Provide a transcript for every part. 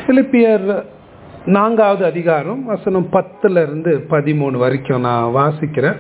பிலிப்பியர் நான்காவது அதிகாரம் வசனம் பத்துல இருந்து பதிமூணு வரைக்கும் நான் வாசிக்கிறேன்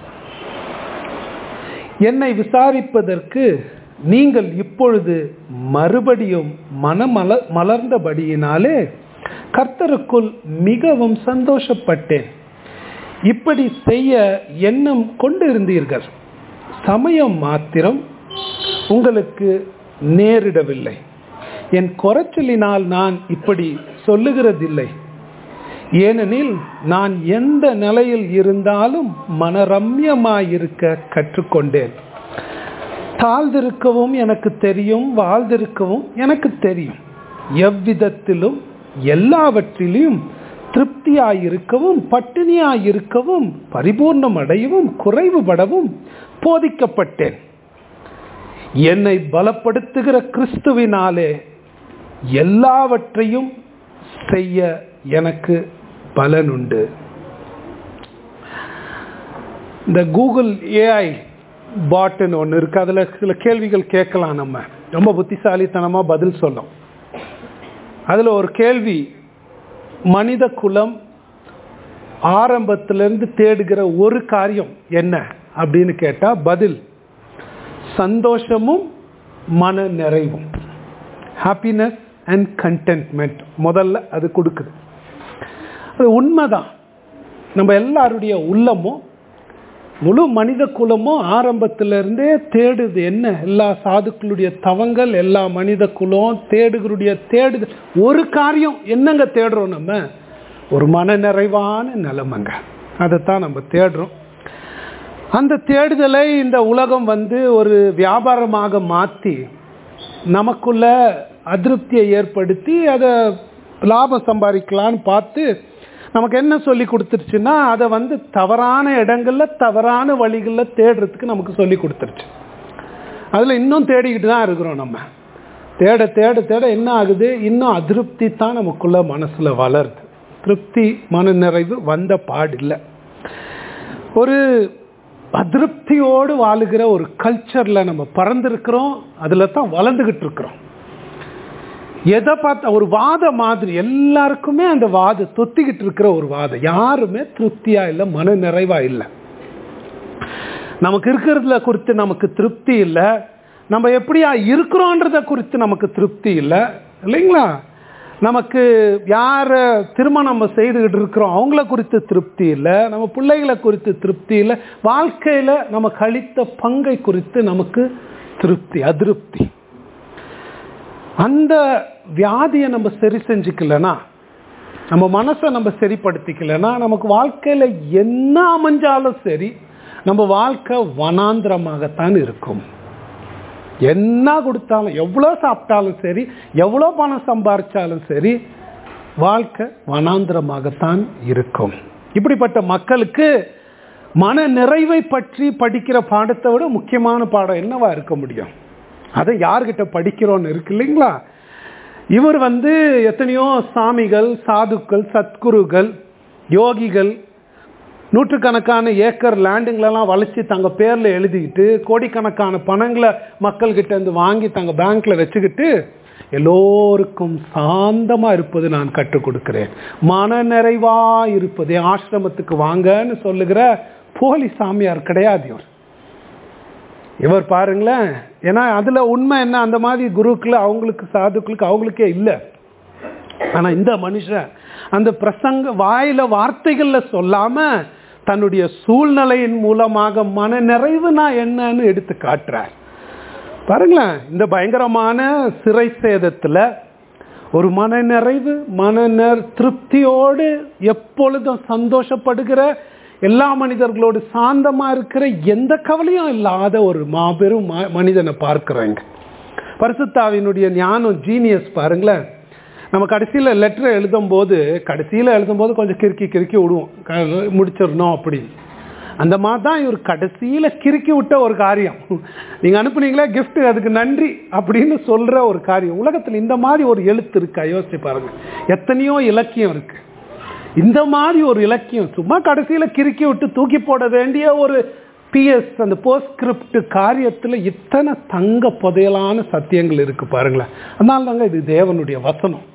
என்னை விசாரிப்பதற்கு நீங்கள் இப்பொழுது மறுபடியும் மனமல மலர்ந்தபடியினாலே கர்த்தருக்குள் மிகவும் சந்தோஷப்பட்டேன் இப்படி செய்ய எண்ணம் கொண்டிருந்தீர்கள் சமயம் மாத்திரம் உங்களுக்கு நேரிடவில்லை என் குறைச்சலினால் நான் இப்படி சொல்லுகிறதில்லை ஏனெனில் நான் எந்த நிலையில் இருந்தாலும் மனரம்யமாயிருக்க கற்றுக்கொண்டேன் தாழ்ந்திருக்கவும் எனக்கு தெரியும் வாழ்ந்திருக்கவும் எனக்கு தெரியும் எவ்விதத்திலும் எல்லாவற்றிலும் திருப்தியாயிருக்கவும் பட்டினியாயிருக்கவும் பரிபூர்ணம் அடையவும் குறைவுபடவும் போதிக்கப்பட்டேன் என்னை பலப்படுத்துகிற கிறிஸ்துவினாலே எல்லாவற்றையும் செய்ய எனக்கு பலனுண்டு இந்த கூகுள் ஏஐ பாட்டுன்னு ஒன்று இருக்குது அதில் சில கேள்விகள் கேட்கலாம் நம்ம ரொம்ப புத்திசாலித்தனமாக பதில் சொல்லும் அதில் ஒரு கேள்வி மனித குலம் ஆரம்பத்திலிருந்து தேடுகிற ஒரு காரியம் என்ன அப்படின்னு கேட்டால் பதில் சந்தோஷமும் மன நிறைவும் ஹாப்பினஸ் அண்ட் கண்டென்ட்மெண்ட் முதல்ல அது கொடுக்குது அது உண்மைதான் நம்ம எல்லாருடைய உள்ளமும் முழு மனித குலமும் ஆரம்பத்திலிருந்தே தேடுது என்ன எல்லா சாதுக்களுடைய தவங்கள் எல்லா மனித குலம் தேடுகளுடைய தேடுதல் ஒரு காரியம் என்னங்க தேடுறோம் நம்ம ஒரு மன நிறைவான நிலைமைங்க அதைத்தான் நம்ம தேடுறோம் அந்த தேடுதலை இந்த உலகம் வந்து ஒரு வியாபாரமாக மாற்றி நமக்குள்ள அதிருப்தியை ஏற்படுத்தி அதை லாபம் சம்பாதிக்கலான்னு பார்த்து நமக்கு என்ன சொல்லி கொடுத்துருச்சுன்னா அதை வந்து தவறான இடங்களில் தவறான வழிகளில் தேடுறதுக்கு நமக்கு சொல்லி கொடுத்துருச்சு அதில் இன்னும் தேடிக்கிட்டு தான் இருக்கிறோம் நம்ம தேட தேட தேட என்ன ஆகுது இன்னும் அதிருப்தி தான் நமக்குள்ள மனசில் வளருது திருப்தி மன நிறைவு வந்த பாடில்லை ஒரு அதிருப்தியோடு வாழுகிற ஒரு கல்ச்சரில் நம்ம பறந்துருக்கிறோம் அதில் தான் வளர்ந்துக்கிட்டு இருக்கிறோம் எதை பார்த்தா ஒரு வாத மாதிரி எல்லாருக்குமே அந்த வாத தொத்திக்கிட்டு இருக்கிற ஒரு வாதம் யாருமே திருப்தியா இல்லை மன நிறைவா இல்லை நமக்கு இருக்கிறதுல குறித்து நமக்கு திருப்தி இல்லை நம்ம எப்படியா இருக்கிறோன்றத குறித்து நமக்கு திருப்தி இல்லை இல்லைங்களா நமக்கு யாரை திருமணம் நம்ம செய்துக்கிட்டு இருக்கிறோம் அவங்கள குறித்து திருப்தி இல்லை நம்ம பிள்ளைகளை குறித்து திருப்தி இல்லை வாழ்க்கையில் நம்ம கழித்த பங்கை குறித்து நமக்கு திருப்தி அதிருப்தி அந்த வியாதியை நம்ம சரி செஞ்சுக்கலனா நம்ம மனசை நம்ம சரிப்படுத்திக்கலனா நமக்கு வாழ்க்கையில் என்ன அமைஞ்சாலும் சரி நம்ம வாழ்க்கை வனாந்திரமாகத்தான் இருக்கும் என்ன கொடுத்தாலும் எவ்வளோ சாப்பிட்டாலும் சரி எவ்வளோ பணம் சம்பாரிச்சாலும் சரி வாழ்க்கை வனாந்திரமாகத்தான் இருக்கும் இப்படிப்பட்ட மக்களுக்கு மன நிறைவை பற்றி படிக்கிற பாடத்தை விட முக்கியமான பாடம் என்னவா இருக்க முடியும் அதை யார்கிட்ட படிக்கிறோன்னு இருக்கு இல்லைங்களா இவர் வந்து எத்தனையோ சாமிகள் சாதுக்கள் சத்குருகள் யோகிகள் நூற்றுக்கணக்கான ஏக்கர் லேண்டுங்களெல்லாம் வளைச்சி தங்க பேரில் எழுதிக்கிட்டு கோடிக்கணக்கான பணங்களை மக்கள்கிட்ட இருந்து வாங்கி தங்க பேங்க்ல வச்சுக்கிட்டு எல்லோருக்கும் சாந்தமாக இருப்பது நான் கற்றுக் கொடுக்கிறேன் மன நிறைவா இருப்பது ஆசிரமத்துக்கு வாங்கன்னு சொல்லுகிற போலி சாமியார் கிடையாது இவர் இவர் பாருங்களேன் ஏன்னா அதில் உண்மை என்ன அந்த மாதிரி குருக்கள் அவங்களுக்கு சாதுக்களுக்கு அவங்களுக்கே இல்லை ஆனால் இந்த மனுஷன் அந்த பிரசங்க வாயில வார்த்தைகளில் சொல்லாமல் தன்னுடைய சூழ்நிலையின் மூலமாக மன நிறைவு நான் என்னன்னு எடுத்து காட்டுறார் பாருங்களேன் இந்த பயங்கரமான சிறை சேதத்தில் ஒரு மன நிறைவு மன திருப்தியோடு எப்பொழுதும் சந்தோஷப்படுகிற எல்லா மனிதர்களோடு சாந்தமா இருக்கிற எந்த கவலையும் இல்லாத ஒரு மாபெரும் மனிதனை பார்க்கிறேங்க பரிசுத்தாவினுடைய ஞானம் ஜீனியஸ் பாருங்களேன் நம்ம கடைசியில் லெட்டர் எழுதும் போது கடைசியில் எழுதும் போது கொஞ்சம் கிறுக்கி கிறுக்கி விடுவோம் முடிச்சிடணும் அப்படின்னு அந்த மாதிரி தான் இவர் கடைசியில் கிறுக்கி விட்ட ஒரு காரியம் நீங்கள் அனுப்புனீங்களா கிஃப்ட் அதுக்கு நன்றி அப்படின்னு சொல்கிற ஒரு காரியம் உலகத்தில் இந்த மாதிரி ஒரு எழுத்து இருக்கா யோசிச்சு பாருங்க எத்தனையோ இலக்கியம் இருக்கு இந்த மாதிரி ஒரு இலக்கியம் சும்மா கடைசியில் கிறுக்கி விட்டு தூக்கி போட வேண்டிய ஒரு பிஎஸ் அந்த போஸ்ட்கிரிப்ட் காரியத்தில் இத்தனை தங்க புதையலான சத்தியங்கள் இருக்கு பாருங்களேன் அதனால தாங்க இது தேவனுடைய வசனம்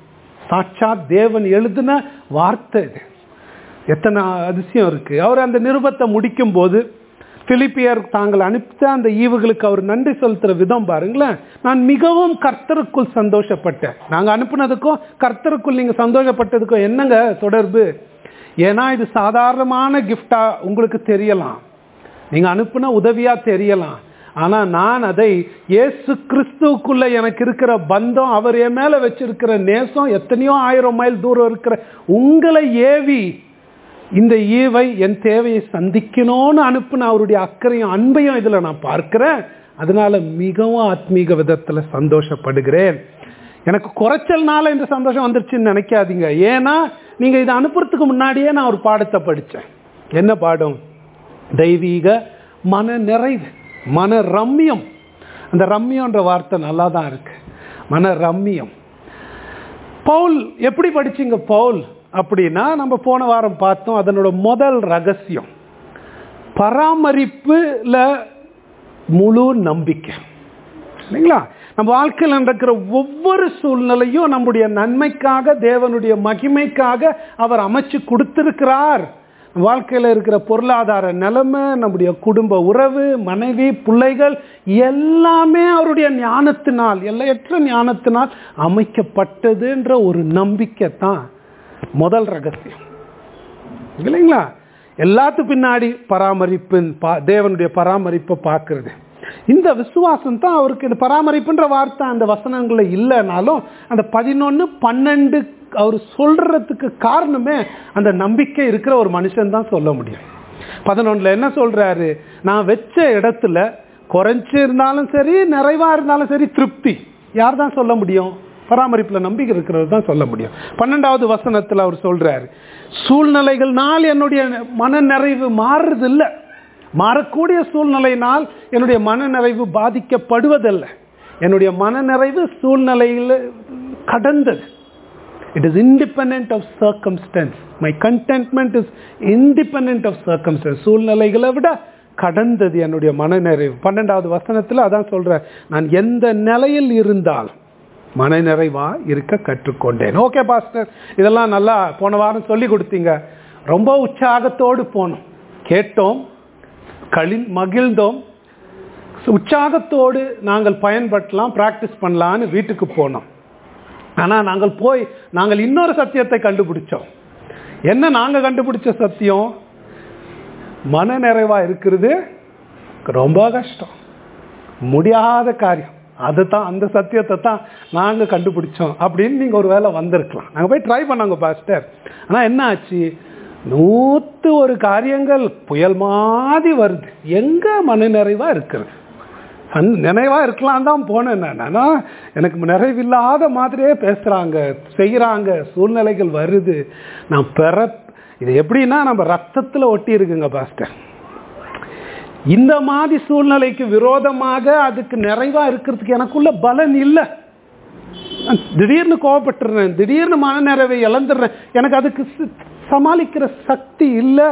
சாட்சாத் தேவன் எழுதின வார்த்தை இது எத்தனை அதிசயம் இருக்கு அவர் அந்த நிருபத்தை முடிக்கும் போது பிலிப்பியர் தாங்கள் அனுப்பித்த அந்த ஈவுகளுக்கு அவர் நன்றி செலுத்துற விதம் பாருங்களேன் நான் மிகவும் கர்த்தருக்குள் சந்தோஷப்பட்டேன் நாங்க அனுப்புனதுக்கும் கர்த்தருக்குள் நீங்க சந்தோஷப்பட்டதுக்கும் என்னங்க தொடர்பு ஏன்னா இது சாதாரணமான கிஃப்டா உங்களுக்கு தெரியலாம் நீங்க அனுப்புன உதவியா தெரியலாம் ஆனா நான் அதை இயேசு கிறிஸ்துவுக்குள்ள எனக்கு இருக்கிற பந்தம் அவர் என் மேல வச்சிருக்கிற நேசம் எத்தனையோ ஆயிரம் மைல் தூரம் இருக்கிற உங்களை ஏவி இந்த ஈவை என் தேவையை சந்திக்கணும்னு அனுப்புன அவருடைய அக்கறையும் அன்பையும் இதுல நான் பார்க்கிறேன் அதனால மிகவும் ஆத்மீக விதத்துல சந்தோஷப்படுகிறேன் எனக்கு குறைச்சல்னால இந்த சந்தோஷம் வந்துருச்சுன்னு நினைக்காதீங்க ஏன்னா நீங்க இதை அனுப்புறதுக்கு முன்னாடியே நான் ஒரு பாடத்தை படித்தேன் என்ன பாடம் தெய்வீக மன நிறைவு மன ரம்யம் அந்த ரம்யன்ற வார்த்தை நல்லா தான் இருக்கு மன ரம்யம் பவுல் எப்படி படிச்சீங்க பவுல் அப்படின்னா நம்ம போன வாரம் பார்த்தோம் அதனோட முதல் ரகசியம் பராமரிப்புல முழு நம்பிக்கை இல்லைங்களா நம்ம வாழ்க்கையில் நடக்கிற ஒவ்வொரு சூழ்நிலையும் நம்முடைய நன்மைக்காக தேவனுடைய மகிமைக்காக அவர் அமைச்சு கொடுத்திருக்கிறார் வாழ்க்கையில் இருக்கிற பொருளாதார நிலைமை நம்முடைய குடும்ப உறவு மனைவி பிள்ளைகள் எல்லாமே அவருடைய ஞானத்தினால் எல்லையற்ற ஞானத்தினால் அமைக்கப்பட்டதுன்ற ஒரு நம்பிக்கை தான் முதல் ரகசியம் இல்லைங்களா எல்லாத்து பின்னாடி பராமரிப்பின் பா தேவனுடைய பராமரிப்பை பார்க்கறது இந்த விசுவாசம் தான் அவருக்கு இந்த பராமரிப்புன்ற வார்த்தை அந்த வசனங்களில் இல்லைனாலும் அந்த பதினொன்று பன்னெண்டு அவர் சொல்றதுக்கு காரணமே அந்த நம்பிக்கை இருக்கிற ஒரு மனுஷன் தான் சொல்ல முடியும் பதினொன்றில் என்ன சொல்றாரு நான் வச்ச இடத்துல குறைஞ்சு இருந்தாலும் சரி நிறைவா இருந்தாலும் சரி திருப்தி யார் தான் சொல்ல முடியும் பராமரிப்புல நம்பிக்கை இருக்கிறது தான் சொல்ல முடியும் பன்னெண்டாவது வசனத்தில் அவர் சொல்றாரு சூழ்நிலைகள்னால் என்னுடைய மன நிறைவு மாறுறது இல்லை மாறக்கூடிய சூழ்நிலையினால் என்னுடைய மனநிறைவு பாதிக்கப்படுவதல்ல என்னுடைய மனநிறைவு சூழ்நிலையில் கடந்தது it is independent of circumstances my contentment is independent of circumstances சூழ்நிலைகளை விட கடந்தது என்னுடைய மனநிறைவு பன்னெண்டாவது வசனத்தில் அதான் சொல்றேன் நான் எந்த நிலையில் இருந்தாலும் மனநிறைவா இருக்க கற்றுக்கொண்டேன் ஓகே பாஸ்டர் இதெல்லாம் நல்லா போன வாரம் சொல்லி கொடுத்தீங்க ரொம்ப உற்சாகத்தோடு போனோம் கேட்டோம் களி மகிழ்ந்தோம் உற்சாகத்தோடு நாங்கள் பயன்படுத்தலாம் ப்ராக்டிஸ் பண்ணலான்னு வீட்டுக்கு போனோம் ஆனால் நாங்கள் போய் நாங்கள் இன்னொரு சத்தியத்தை கண்டுபிடிச்சோம் என்ன நாங்கள் கண்டுபிடிச்ச சத்தியம் மன நிறைவா இருக்கிறது ரொம்ப கஷ்டம் முடியாத காரியம் அதை தான் அந்த சத்தியத்தை தான் நாங்கள் கண்டுபிடிச்சோம் அப்படின்னு நீங்கள் ஒரு வேலை வந்திருக்கலாம் நாங்கள் போய் ட்ரை பண்ணாங்க பாஸ்டர் ஆனால் என்ன ஆச்சு நூற்று ஒரு காரியங்கள் புயல் மாதிரி வருது எங்க மன நிறைவா இருக்கிறது நினைவா இருக்கலாம் தான் போனேன் நான் ஆனால் எனக்கு நிறைவில்லாத மாதிரியே பேசுறாங்க செய்யறாங்க சூழ்நிலைகள் வருது நான் பெற இது எப்படின்னா நம்ம ரத்தத்தில் ஒட்டி இருக்குங்க பாஸ்டர் இந்த மாதிரி சூழ்நிலைக்கு விரோதமாக அதுக்கு நிறைவா இருக்கிறதுக்கு எனக்குள்ள பலன் இல்லை திடீர்னு கோவப்பட்டுறேன் திடீர்னு மன நிறைவை இழந்துடுறேன் எனக்கு அதுக்கு சமாளிக்கிற சக்தி இல்லை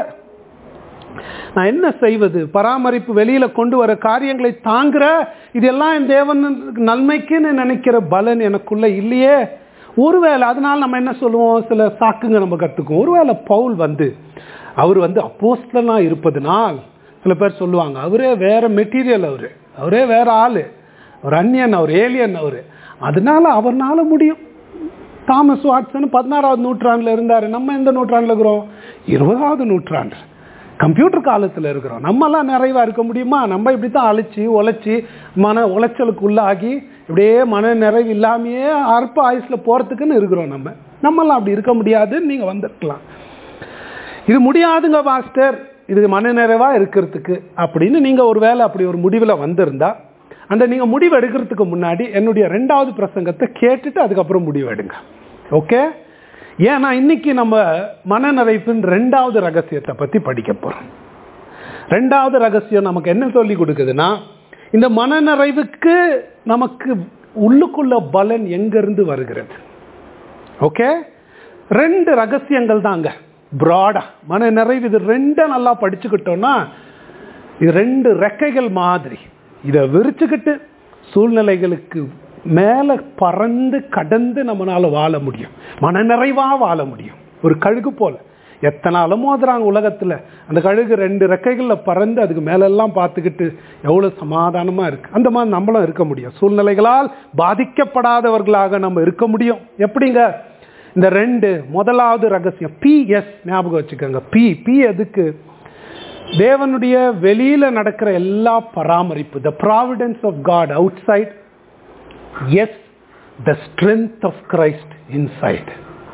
நான் என்ன செய்வது பராமரிப்பு வெளியில கொண்டு வர காரியங்களை தாங்குற இதெல்லாம் என் தேவன் நன்மைக்குன்னு நினைக்கிற பலன் எனக்குள்ள இல்லையே ஒருவேளை அதனால நம்ம என்ன சொல்லுவோம் சில சாக்குங்க நம்ம கற்றுக்குவோம் ஒருவேளை பவுல் வந்து அவர் வந்து அப்போஸ்தலனா இருப்பதுனால் சில பேர் சொல்லுவாங்க அவரே வேற மெட்டீரியல் அவரு அவரே வேற ஆளு ஒரு அந்நியன் அவர் ஏலியன் அவரு அதனால அவர்னால முடியும் தாமஸ் வாட்சன் பதினாறாவது நூற்றாண்டுல இருந்தாரு நம்ம எந்த நூற்றாண்டுல இருக்கிறோம் இருபதாவது நூற்றாண்டு கம்ப்யூட்டர் காலத்தில் இருக்கிறோம் நம்மலாம் நிறைவா இருக்க முடியுமா நம்ம இப்படி தான் அழைச்சி உழைச்சி மன உளைச்சலுக்கு உள்ளாகி இப்படியே மன நிறைவு இல்லாமையே அற்ப ஆயுஸ்ல போறதுக்குன்னு இருக்கிறோம் நம்ம நம்மலாம் அப்படி இருக்க முடியாதுன்னு நீங்க வந்திருக்கலாம் இது முடியாதுங்க மாஸ்டர் இது மன நிறைவா இருக்கிறதுக்கு அப்படின்னு நீங்க ஒரு வேளை அப்படி ஒரு முடிவில் வந்திருந்தா அந்த நீங்க முடிவு எடுக்கிறதுக்கு முன்னாடி என்னுடைய ரெண்டாவது பிரசங்கத்தை கேட்டுட்டு அதுக்கப்புறம் முடிவு எடுங்க ஓகே ஏன்னா இன்னைக்கு நம்ம மனநிறைப்பின் ரெண்டாவது ரகசியத்தை பத்தி படிக்க போறோம் ரெண்டாவது ரகசியம் நமக்கு என்ன சொல்லி கொடுக்குதுன்னா இந்த மனநிறைவுக்கு நமக்கு உள்ளுக்குள்ள பலன் எங்கிருந்து வருகிறது ஓகே ரெண்டு ரகசியங்கள் தாங்க ப்ராடா மன நிறைவு இது ரெண்டை நல்லா படிச்சுக்கிட்டோம்னா இது ரெண்டு ரெக்கைகள் மாதிரி இதை விரிச்சுக்கிட்டு சூழ்நிலைகளுக்கு மேலே பறந்து கடந்து நம்மளால வாழ முடியும் மனநிறைவாக வாழ முடியும் ஒரு கழுகு போல எத்தனை அலமோதுறாங்க உலகத்தில் அந்த கழுகு ரெண்டு ரெக்கைகளில் பறந்து அதுக்கு மேலெல்லாம் பார்த்துக்கிட்டு எவ்வளோ சமாதானமாக இருக்குது அந்த மாதிரி நம்மளும் இருக்க முடியும் சூழ்நிலைகளால் பாதிக்கப்படாதவர்களாக நம்ம இருக்க முடியும் எப்படிங்க இந்த ரெண்டு முதலாவது ரகசியம் பிஎஸ் ஞாபகம் வச்சுக்கோங்க பி பி எதுக்கு தேவனுடைய வெளியில நடக்கிற எல்லா பராமரிப்பு the providence of God outside as the strength of Christ inside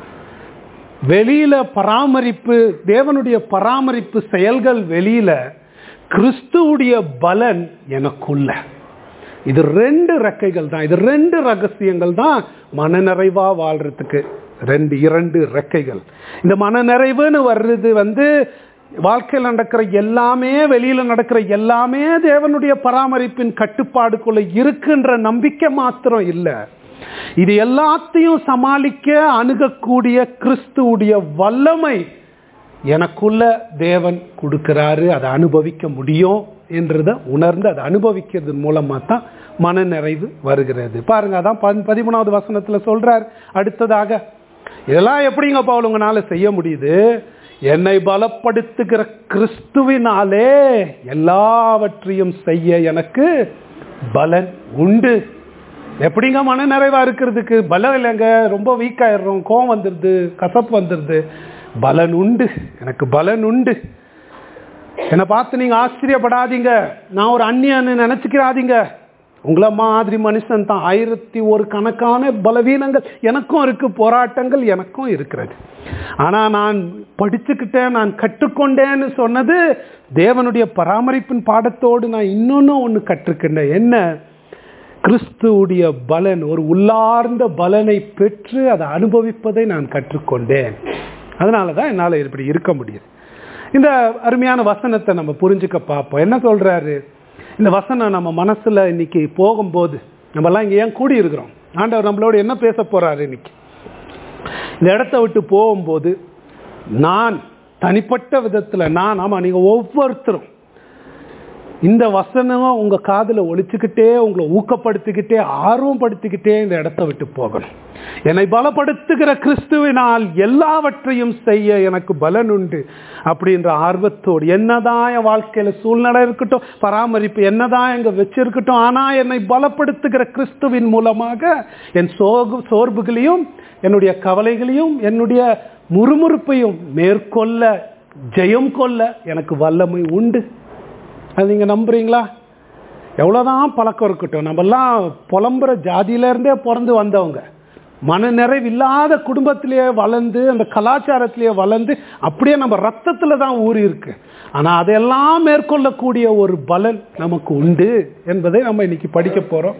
வெளியில பராமரிப்பு தேவனுடைய பராமரிப்பு செயல்கள் வெளியில கிறிஸ்துவுடைய பலன் எனக்குள்ள இது ரெண்டு ரெக்கைகள் தான் இது ரெண்டு ரகசியங்கள் தான் மனநிறைவா வாழ்றதுக்கு ரெண்டு இரண்டு ரெக்கைகள் இந்த மனநிறைவுன்னு வர்றது வந்து வாழ்க்கையில் நடக்கிற எல்லாமே வெளியில நடக்கிற எல்லாமே தேவனுடைய பராமரிப்பின் கட்டுப்பாடுக்குள்ள இருக்குன்ற நம்பிக்கை மாத்திரம் இல்லை இது எல்லாத்தையும் சமாளிக்க அணுகக்கூடிய கிறிஸ்துவுடைய வல்லமை எனக்குள்ள தேவன் கொடுக்கிறாரு அதை அனுபவிக்க முடியும் என்றதை உணர்ந்து அதை அனுபவிக்கிறது மூலமா தான் மன நிறைவு வருகிறது பாருங்க அதான் பதி- பதிமூணாவது வசனத்துல சொல்றார் அடுத்ததாக இதெல்லாம் எப்படிங்க பவுல் உங்களால செய்ய முடியுது என்னை பலப்படுத்துகிற கிறிஸ்துவினாலே எல்லாவற்றையும் செய்ய எனக்கு பலன் உண்டு எப்படிங்க மன நிறைவா இருக்கிறதுக்கு பலம் இல்லைங்க ரொம்ப வீக் ஆயிடுறோம் கோவம் வந்துடுது கசப்பு வந்துடுது பலன் உண்டு எனக்கு பலன் உண்டு என்னை பார்த்து நீங்க ஆச்சரியப்படாதீங்க நான் ஒரு அந்நியன்னு நினைச்சுக்கிறாதீங்க உங்களை மாதிரி மனுஷன் தான் ஆயிரத்தி ஒரு கணக்கான பலவீனங்கள் எனக்கும் இருக்கு போராட்டங்கள் எனக்கும் இருக்கிறது ஆனா நான் படிச்சுக்கிட்டேன் நான் கற்றுக்கொண்டேன்னு சொன்னது தேவனுடைய பராமரிப்பின் பாடத்தோடு நான் இன்னொன்னு ஒன்று கற்றுக்கிட்டேன் என்ன கிறிஸ்துவுடைய பலன் ஒரு உள்ளார்ந்த பலனை பெற்று அதை அனுபவிப்பதை நான் கற்றுக்கொண்டேன் அதனால தான் என்னால் இப்படி இருக்க முடியுது இந்த அருமையான வசனத்தை நம்ம புரிஞ்சுக்க பார்ப்போம் என்ன சொல்றாரு இந்த வசனம் நம்ம மனசுல இன்னைக்கு போகும்போது நம்மலாம் இங்க ஏன் கூடி இருக்கிறோம் ஆண்டவர் நம்மளோட என்ன பேச போறாரு இன்னைக்கு இந்த இடத்த விட்டு போகும்போது நான் தனிப்பட்ட விதத்துல நான் ஆமா நீங்க ஒவ்வொருத்தரும் இந்த வசனம் உங்க காதுல ஒழிச்சுக்கிட்டே உங்களை ஊக்கப்படுத்திக்கிட்டே ஆர்வம் படுத்திக்கிட்டே இந்த இடத்த விட்டு போகணும் என்னை பலப்படுத்துகிற கிறிஸ்துவினால் எல்லாவற்றையும் செய்ய எனக்கு பலன் உண்டு அப்படின்ற ஆர்வத்தோடு என்னதான் என் வாழ்க்கையில சூழ்நிலை இருக்கட்டும் பராமரிப்பு என்னதான் எங்க வச்சிருக்கட்டும் ஆனா என்னை பலப்படுத்துகிற கிறிஸ்துவின் மூலமாக என் சோகு சோர்வுகளையும் என்னுடைய கவலைகளையும் என்னுடைய முறுமுறுப்பையும் மேற்கொள்ள ஜெயம் கொள்ள எனக்கு வல்லமை உண்டு அது நீங்க நம்புறீங்களா எவ்வளவுதான் பழக்கம் இருக்கட்டும் நம்மெல்லாம் புலம்புற ஜாதியில இருந்தே பிறந்து வந்தவங்க மன நிறைவு இல்லாத குடும்பத்திலேயே வளர்ந்து அந்த கலாச்சாரத்திலேயே வளர்ந்து அப்படியே நம்ம ரத்தத்துல தான் ஊறி இருக்கு ஆனா அதெல்லாம் மேற்கொள்ளக்கூடிய ஒரு பலன் நமக்கு உண்டு என்பதை நம்ம இன்னைக்கு படிக்க போறோம்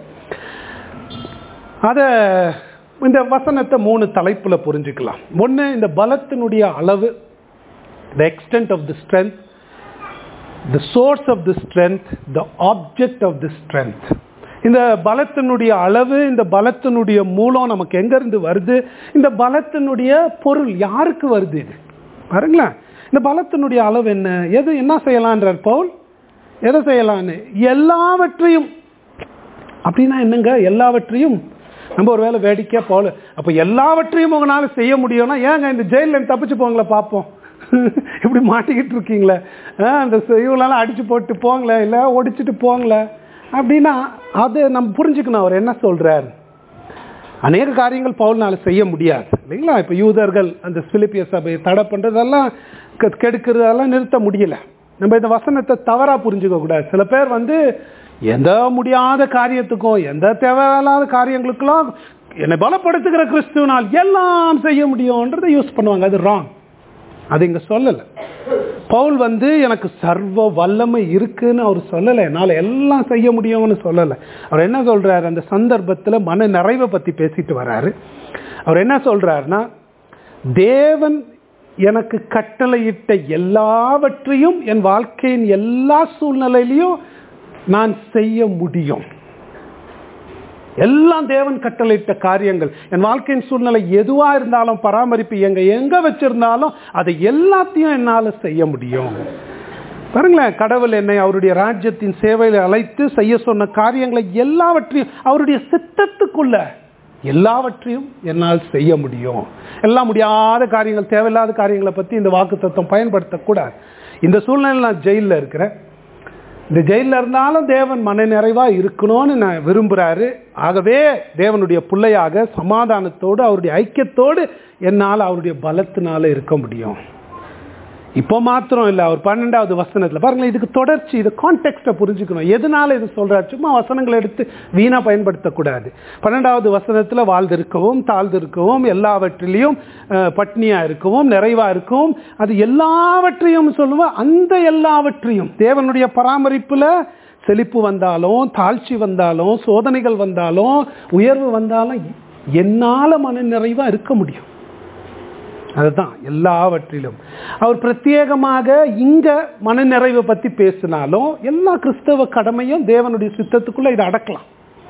அத இந்த வசனத்தை மூணு தலைப்புல புரிஞ்சுக்கலாம் ஒண்ணு இந்த பலத்தினுடைய அளவு the extent of the strength the source of the strength the object of the strength இந்த பலத்தினுடைய அளவு இந்த பலத்தினுடைய மூலம் நமக்கு எங்கேருந்து வருது இந்த பலத்தினுடைய பொருள் யாருக்கு வருது இது பாருங்களேன் இந்த பலத்தினுடைய அளவு என்ன எது என்ன செய்யலான்றார் பவுல் எதை செய்யலான்னு எல்லாவற்றையும் அப்படின்னா என்னங்க எல்லாவற்றையும் நம்ம ஒரு வேளை வேடிக்கையா போல அப்போ எல்லாவற்றையும் உங்களால செய்ய முடியும்னா ஏங்க இந்த ஜெயிலில் தப்பிச்சு போங்களே பார்ப்போம் இப்படி மாட்டிக்கிட்டு இருக்கீங்களே ஆ, அந்த இவங்களெல்லாம் அடிச்சு போட்டு போங்களே இல்லை ஒடிச்சிட்டு போங்களே அப்படின்னா அதை நம்ம புரிஞ்சுக்கணும் அவர் என்ன சொல்றார் அநேக காரியங்கள் பவுல்னால செய்ய முடியாது இல்லைங்களா இப்போ யூதர்கள் அந்த பிலிப்பிய சபையை தடை பண்ணுறதெல்லாம் கெ- கெடுக்கிறதெல்லாம் நிறுத்த முடியல நம்ம இந்த வசனத்தை தவறா புரிஞ்சுக்க கூடாது சில பேர் வந்து எந்த முடியாத காரியத்துக்கும் எந்த தேவையில்லாத காரியங்களுக்கெல்லாம் என்னை பலப்படுத்துகிற கிறிஸ்துவனால் எல்லாம் செய்ய முடியும்ன்றதை யூஸ் பண்ணுவாங்க அது ராங் அது இங்க சொல்லலை பவுல் வந்து எனக்கு சர்வ வல்லமை இருக்குன்னு அவர் சொல்லலை என்னால் எல்லாம் செய்ய முடியும்னு சொல்லலை அவர் என்ன சொல்றாரு அந்த சந்தர்ப்பத்தில் மன நிறைவை பற்றி பேசிட்டு வராரு அவர் என்ன சொல்றாருன்னா தேவன் எனக்கு கட்டளையிட்ட எல்லாவற்றையும் என் வாழ்க்கையின் எல்லா சூழ்நிலையிலையும் நான் செய்ய முடியும் எல்லாம் தேவன் கட்டளையிட்ட காரியங்கள் என் வாழ்க்கையின் சூழ்நிலை எதுவா இருந்தாலும் பராமரிப்பு எங்க எங்க வச்சிருந்தாலும் அதை எல்லாத்தையும் என்னால செய்ய முடியும் பாருங்களேன் கடவுள் என்னை அவருடைய ராஜ்யத்தின் சேவையில் அழைத்து செய்ய சொன்ன காரியங்களை எல்லாவற்றையும் அவருடைய சித்தத்துக்குள்ள எல்லாவற்றையும் என்னால் செய்ய முடியும் எல்லாம் முடியாத காரியங்கள் தேவையில்லாத காரியங்களை பற்றி இந்த வாக்கு தத்துவம் பயன்படுத்தக்கூடாது இந்த சூழ்நிலையில் நான் ஜெயிலில் இருக்கிறேன் இந்த ஜெயிலில் இருந்தாலும் தேவன் மன நிறைவாக இருக்கணும்னு நான் விரும்புகிறாரு ஆகவே தேவனுடைய பிள்ளையாக சமாதானத்தோடு அவருடைய ஐக்கியத்தோடு என்னால் அவருடைய பலத்தினால இருக்க முடியும் இப்போ மாத்திரம் இல்லை அவர் பன்னெண்டாவது வசனத்தில் பாருங்களேன் இதுக்கு தொடர்ச்சி இது கான்டெக்ட்டை புரிஞ்சுக்கணும் எதனால இது சொல்றாரு சும்மா வசனங்களை எடுத்து வீணாக பயன்படுத்தக்கூடாது பன்னெண்டாவது வசனத்தில் வாழ்ந்திருக்கவும் தாழ்ந்திருக்கவும் எல்லாவற்றிலையும் அஹ், பட்னியா இருக்கவும் நிறைவா இருக்கவும் அது எல்லாவற்றையும் சொல்லுவோம் அந்த எல்லாவற்றையும் தேவனுடைய பராமரிப்புல செழிப்பு வந்தாலும் தாழ்ச்சி வந்தாலும் சோதனைகள் வந்தாலும் உயர்வு வந்தாலும் என்னால மன நிறைவா இருக்க முடியும் அதுதான் எல்லாவற்றிலும் அவர் பிரத்யேகமாக இங்க மனநிறைவை பத்தி பேசினாலும் எல்லா கிறிஸ்தவ கடமையும் தேவனுடைய சித்தத்துக்குள்ள இதை அடக்கலாம்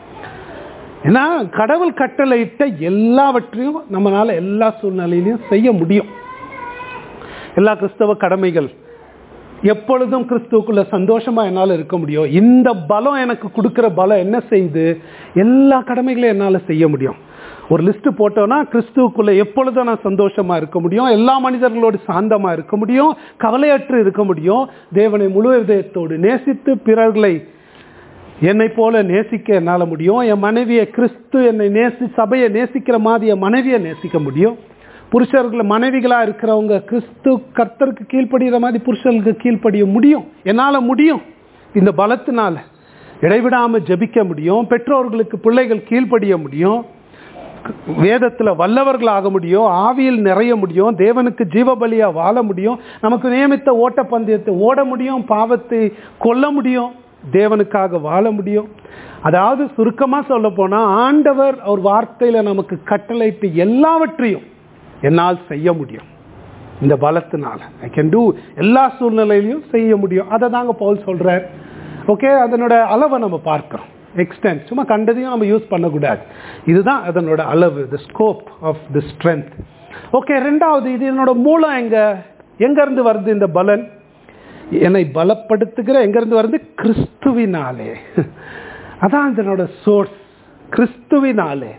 ஏன்னா கடவுள் கட்டளையிட்ட எல்லாவற்றையும் நம்மளால எல்லா சூழ்நிலையிலையும் செய்ய முடியும் எல்லா கிறிஸ்தவ கடமைகள் எப்பொழுதும் கிறிஸ்துவுக்குள்ள சந்தோஷமா என்னால் இருக்க முடியும் இந்த பலம் எனக்கு கொடுக்கிற பலம் என்ன செய்யுது எல்லா கடமைகளையும் என்னால் செய்ய முடியும் ஒரு லிஸ்ட் போட்டோம்னா கிறிஸ்துவுக்குள்ள எப்பொழுதும் நான் சந்தோஷமா இருக்க முடியும் எல்லா மனிதர்களோடு சாந்தமா இருக்க முடியும் கவலையற்று இருக்க முடியும் தேவனை முழு இதயத்தோடு நேசித்து பிறர்களை என்னை போல நேசிக்க என்னால் முடியும் என் மனைவியை கிறிஸ்து என்னை நேசி சபையை நேசிக்கிற மாதிரி என் மனைவியை நேசிக்க முடியும் புருஷர்கள் மனைவிகளாக இருக்கிறவங்க கிறிஸ்து கர்த்தருக்கு கீழ்ப்படுகிற மாதிரி புருஷர்களுக்கு கீழ்ப்படிய முடியும் என்னால் முடியும் இந்த பலத்தினால இடைவிடாமல் ஜெபிக்க முடியும் பெற்றோர்களுக்கு பிள்ளைகள் கீழ்ப்படிய முடியும் வேதத்தில் வல்லவர்களாக முடியும் ஆவியில் நிறைய முடியும் தேவனுக்கு ஜீவபலியாக வாழ முடியும் நமக்கு நியமித்த ஓட்டப்பந்தயத்தை ஓட முடியும் பாவத்தை கொல்ல முடியும் தேவனுக்காக வாழ முடியும் அதாவது சுருக்கமாக சொல்ல போனால் ஆண்டவர் அவர் வார்த்தையில் நமக்கு கட்டளையிட்டு எல்லாவற்றையும் என்னால் செய்ய முடியும் இந்த பலத்தினால ஐ கேன் டூ எல்லா சூழ்நிலையிலையும் செய்ய முடியும் அதை தாங்க பவுல் சொல்றார் ஓகே அதனோட அளவை நம்ம பார்க்கிறோம் எக்ஸ்டென்ட் சும்மா கண்டதையும் நம்ம யூஸ் பண்ணக்கூடாது இதுதான் அதனோட அளவு the scope of the strength okay ரெண்டாவது இது என்னோட மூலம் எங்க எங்க இருந்து வருது இந்த பலன் என்னை பலப்படுத்துகிற எங்க இருந்து வருது கிறிஸ்துவினாலே அதான் இதனோட சோர்ஸ் கிறிஸ்துவினாலே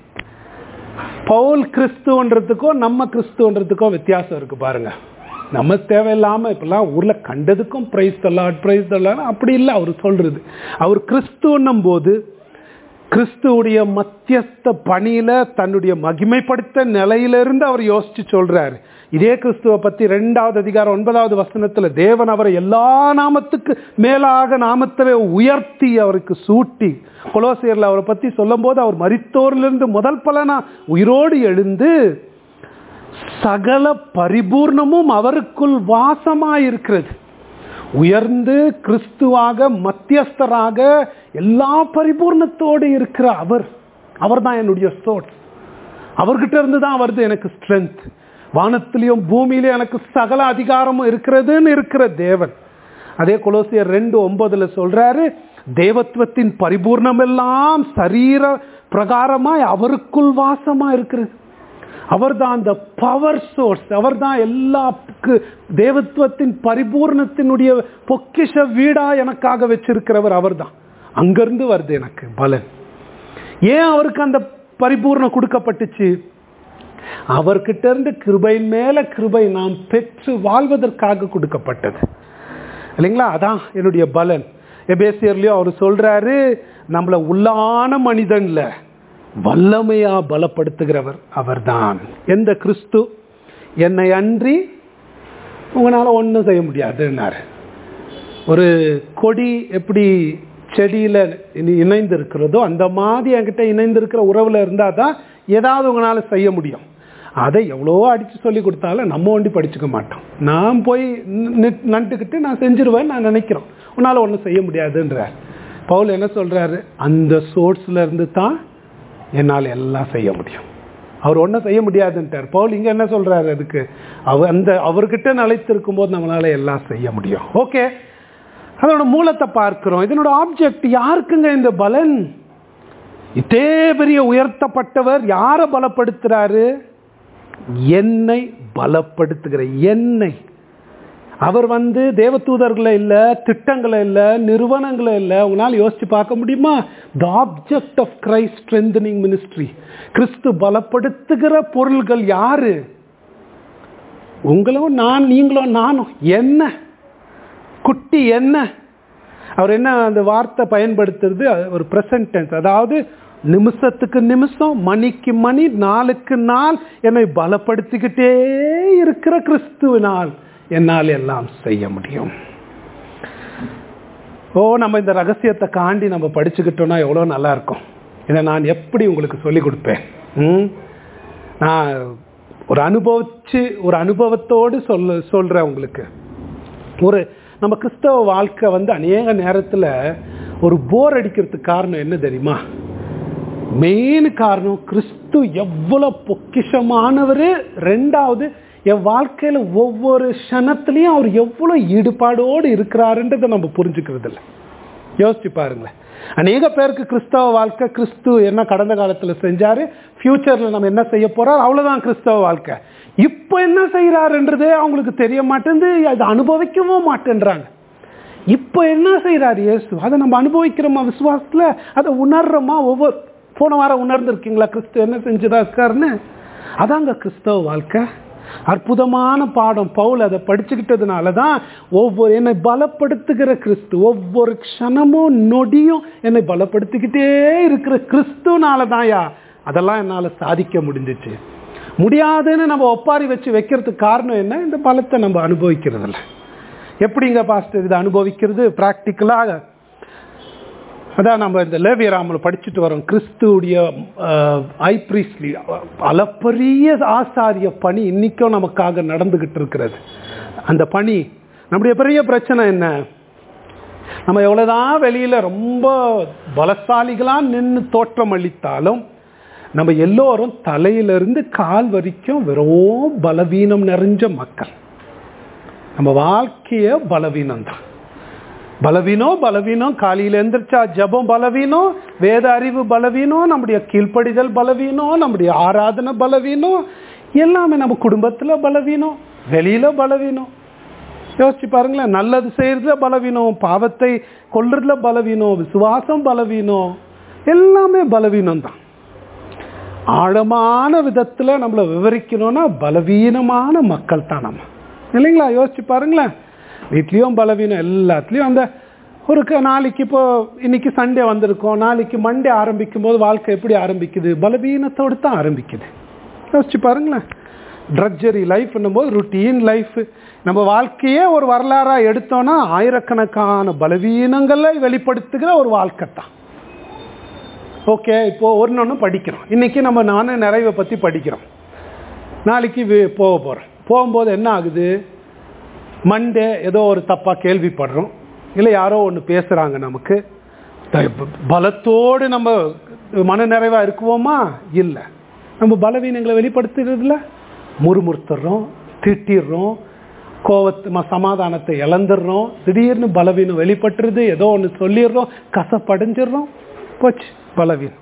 பவுல் கிறிஸ்துவன்றதுக்கும் நம்ம கிறிஸ்துவன்றதுக்கோ வித்தியாசம் இருக்கு பாருங்க நம்ம தேவையில்லாம இப்பெல்லாம் ஊர்ல கண்டதுக்கும் பிரைஸ் தள்ளாட் பிரைஸ் தள்ளாட் அப்படி இல்லை அவர் சொல்றது அவர் கிறிஸ்துவன்னும் போது கிறிஸ்துவுடைய மத்தியஸ்த பணியில தன்னுடைய மகிமைப்படுத்த நிலையிலிருந்து அவர் யோசிச்சு சொல்றாரு இதே கிறிஸ்துவ பத்தி ரெண்டாவது அதிகாரம் ஒன்பதாவது வசனத்துல தேவன் அவரை எல்லா நாமத்துக்கு மேலாக நாமத்தவே உயர்த்தி அவருக்கு சூட்டி கொலோசியர்ல அவரை பத்தி சொல்லும் போது அவர் மரித்தோரிலிருந்து முதல் பலனா உயிரோடு எழுந்து சகல பரிபூர்ணமும் அவருக்குள் வாசமாயிருக்கிறது உயர்ந்து கிறிஸ்துவாக மத்தியஸ்தராக எல்லா பரிபூர்ணத்தோடு இருக்கிற அவர் அவர் தான் என்னுடைய சோர்ஸ் அவர்கிட்ட இருந்து தான் வருது எனக்கு ஸ்ட்ரென்த் வானத்திலையும் பூமியிலையும் எனக்கு சகல அதிகாரமும் இருக்கிறதுன்னு இருக்கிற தேவன் அதே கொலோசியர் ரெண்டு ஒன்பதுல சொல்றாரு தேவத்துவத்தின் பரிபூர்ணம் எல்லாம் சரீர பிரகாரமாய் அவருக்குள் வாசமா இருக்கிறது அவர் தான் அந்த பவர் சோர்ஸ் அவர் தான் எல்லாத்துக்கு தேவத்துவத்தின் பரிபூர்ணத்தினுடைய பொக்கிஷ வீடா எனக்காக வச்சிருக்கிறவர் அவர் தான் அங்கிருந்து வருது எனக்கு பலன் ஏன் அவருக்கு அந்த பரிபூர்ணம் கொடுக்கப்பட்டுச்சு அவர்கிட்ட இருந்து கிருபையின் மேல கிருபை நாம் பெற்று வாழ்வதற்காக கொடுக்கப்பட்டது இல்லைங்களா அதான் என்னுடைய பலன் எபேசியர்லயும் அவர் சொல்றாரு நம்மள உள்ளான மனிதன்ல வல்லமையா பலப்படுத்துகிறவர் அவர்தான் எந்த கிறிஸ்து என்னை அன்றி உங்களால ஒன்றும் செய்ய முடியாதுன்னாரு ஒரு கொடி எப்படி செடியில இனி இணைந்து இருக்கிறதோ அந்த மாதிரி என்கிட்ட இணைந்து இருக்கிற உறவுல இருந்தால் தான் ஏதாவது உங்களால செய்ய முடியும் அதை எவ்வளோ அடித்து சொல்லி கொடுத்தாலும் நம்ம ஒண்டி படிச்சுக்க மாட்டோம் நான் போய் நி- நட்டுக்கிட்டு நான் செஞ்சிருவேன் நான் நினைக்கிறோம் உன்னால் ஒன்றும் செய்ய முடியாதுன்றார் பவுல் என்ன சொல்றாரு அந்த சோர்ஸ்ல இருந்து தான் என்னால் எல்லாம் செய்ய முடியும் அவர் ஒன்றும் செய்ய முடியாதுன்ட்டார் பவுல் இங்க என்ன சொல்றாரு அதுக்கு அவர் அந்த அவர்கிட்ட நிலைத்திருக்கும் போது நம்மளால எல்லாம் செய்ய முடியும் ஓகே அதோட மூலத்தை பார்க்கிறோம் இதனோட ஆப்ஜெக்ட் யாருக்குங்க இந்த பலன் இதே பெரிய உயர்த்தப்பட்டவர் யாரை பலப்படுத்துறாரு என்னை பலப்படுத்துகிற என்னை அவர் வந்து தேவதூதர்களை இல்லை திட்டங்களை இல்லை நிறுவனங்களை இல்லை உங்களால் யோசிச்சு பார்க்க முடியுமா the object of Christ strengthening ministry கிறிஸ்து பலப்படுத்துகிற பொருள்கள் யாரு உங்களும் நான் நீங்களும் நானும் என்ன குட்டி என்ன அவர் என்ன அந்த வார்த்தை பயன்படுத்துறது ஒரு ப்ரெசன்ட் டென்ஸ் அதாவது நிமிஷத்துக்கு நிமிஷம் மணிக்கு மணி நாளுக்கு நாள் என்னை பலப்படுத்திக்கிட்டே இருக்கிற கிறிஸ்துவினால் என்னால் எல்லாம் செய்ய முடியும் ஓ நம்ம இந்த ரகசியத்தை காண்டி நம்ம படிச்சுக்கிட்டோம்னா எவ்வளோ நல்லா இருக்கும் இதை நான் எப்படி உங்களுக்கு சொல்லி கொடுப்பேன் ம் நான் ஒரு அனுபவிச்சு ஒரு அனுபவத்தோடு சொல்ல சொல்கிறேன் உங்களுக்கு ஒரு நம்ம கிறிஸ்தவ வாழ்க்கை வந்து அநேக நேரத்தில் ஒரு போர் அடிக்கிறதுக்கு காரணம் என்ன தெரியுமா மெயின் காரணம் கிறிஸ்து எவ்வளோ பொக்கிஷமானவர் ரெண்டாவது என் வாழ்க்கையில் ஒவ்வொரு க்ஷணத்துலையும் அவர் எவ்வளோ ஈடுபாடோடு இருக்கிறாருன்றதை நம்ம புரிஞ்சுக்கிறது இல்லை யோசிச்சு பாருங்களேன் அநேக பேருக்கு கிறிஸ்தவ வாழ்க்கை கிறிஸ்து என்ன கடந்த காலத்தில் செஞ்சாரு ஃபியூச்சரில் நம்ம என்ன செய்ய போறோம் அவ்வளோதான் கிறிஸ்தவ வாழ்க்கை இப்போ என்ன செய்கிறாருன்றதே அவங்களுக்கு தெரிய மாட்டேங்குது அதை அனுபவிக்கவும் மாட்டேன்றாங்க இப்போ என்ன செய்கிறாரு இயேசு அதை நம்ம அனுபவிக்கிறோமா விசுவாசத்தில் அதை உணர்றோமா ஒவ்வொரு போன வாரம் உணர்ந்துருக்கீங்களா கிறிஸ்து என்ன செஞ்சுதா இருக்காருன்னு அதாங்க கிறிஸ்தவ வாழ்க்கை அற்புதமான பாடம் பவுல் அதை படிச்சுக்கிட்டதுனால தான் ஒவ்வொரு என்னை பலப்படுத்துகிற கிறிஸ்து ஒவ்வொரு க்ஷணமும் நொடியும் என்னை பலப்படுத்திக்கிட்டே இருக்கிற கிறிஸ்துனால தான்யா அதெல்லாம் என்னால் சாதிக்க முடிஞ்சிச்சு முடியாதுன்னு நம்ம ஒப்பாரி வச்சு வைக்கிறதுக்கு காரணம் என்ன இந்த பலத்தை நம்ம அனுபவிக்கிறதில்ல எப்படிங்க பாஸ்டர் இதை அனுபவிக்கிறது ப்ராக்டிக்கலாக அதான் நம்ம இந்த லேவியராமல் படிச்சுட்டு வரோம் கிறிஸ்துடைய ஐப்ரீஸ்லி அளப்பரிய ஆசாரிய பணி இன்னைக்கும் நமக்காக நடந்துகிட்டு இருக்கிறது அந்த பணி நம்முடைய பெரிய பிரச்சனை என்ன நம்ம எவ்வளோதான் வெளியில் ரொம்ப பலசாலிகளாக நின்று தோற்றம் அளித்தாலும் நம்ம எல்லோரும் தலையிலிருந்து கால் வரைக்கும் வெறும் பலவீனம் நிறைஞ்ச மக்கள் நம்ம வாழ்க்கைய பலவீனம் தான் பலவீனம் பலவீனம் காலையில் எந்திரிச்சா ஜபம் பலவீனம் வேத அறிவு பலவீனம் நம்முடைய கீழ்ப்படிதல் பலவீனம் நம்முடைய ஆராதனை பலவீனம் எல்லாமே நம்ம குடும்பத்தில் பலவீனம் வெளியில பலவீனம் யோசிச்சு பாருங்களேன் நல்லது செய்யறதுல பலவீனம் பாவத்தை கொல்றதுல பலவீனம் விசுவாசம் பலவீனம் எல்லாமே பலவீனம் தான் ஆழமான விதத்தில் நம்மளை விவரிக்கணும்னா பலவீனமான மக்கள் தான் நம்ம இல்லைங்களா யோசிச்சு பாருங்களேன் வீட்லேயும் பலவீனம் எல்லாத்துலேயும் அந்த ஒரு க- நாளைக்கு இப்போ இன்னைக்கு சண்டே வந்திருக்கோம் நாளைக்கு மண்டே ஆரம்பிக்கும் போது வாழ்க்கை எப்படி ஆரம்பிக்குது பலவீனத்தோடு தான் ஆரம்பிக்குது யோசிச்சு பாருங்களேன் ட்ரட்ஜரி லைஃப்னும் போது ருட்டீன் லைஃப் நம்ம வாழ்க்கையே ஒரு வரலாறாக எடுத்தோம்னா ஆயிரக்கணக்கான பலவீனங்களை வெளிப்படுத்துகிற ஒரு வாழ்க்கை தான் ஓகே இப்போ ஒன்று ஒன்று படிக்கிறோம் இன்னைக்கு நம்ம நானும் நிறைவை பற்றி படிக்கிறோம் நாளைக்கு வே- போக போகிறோம் போகும்போது என்ன ஆகுது மண்டே ஏதோ ஒரு தப்பாக கேள்விப்படுறோம் இல்லை யாரோ ஒன்று பேசுகிறாங்க நமக்கு த- பலத்தோடு நம்ம மன நிறைவாக இருக்குவோமா இல்லை நம்ம பலவீனங்களை வெளிப்படுத்துறதுல முறுமுறுத்துறோம் திட்டிடுறோம் கோவத்து ம- சமாதானத்தை இழந்துடுறோம் திடீர்னு பலவீனம் வெளிப்பட்டுருது ஏதோ ஒன்று சொல்லிடுறோம் கசப்படைஞ்சிடுறோம் போச்சு பலவீனம்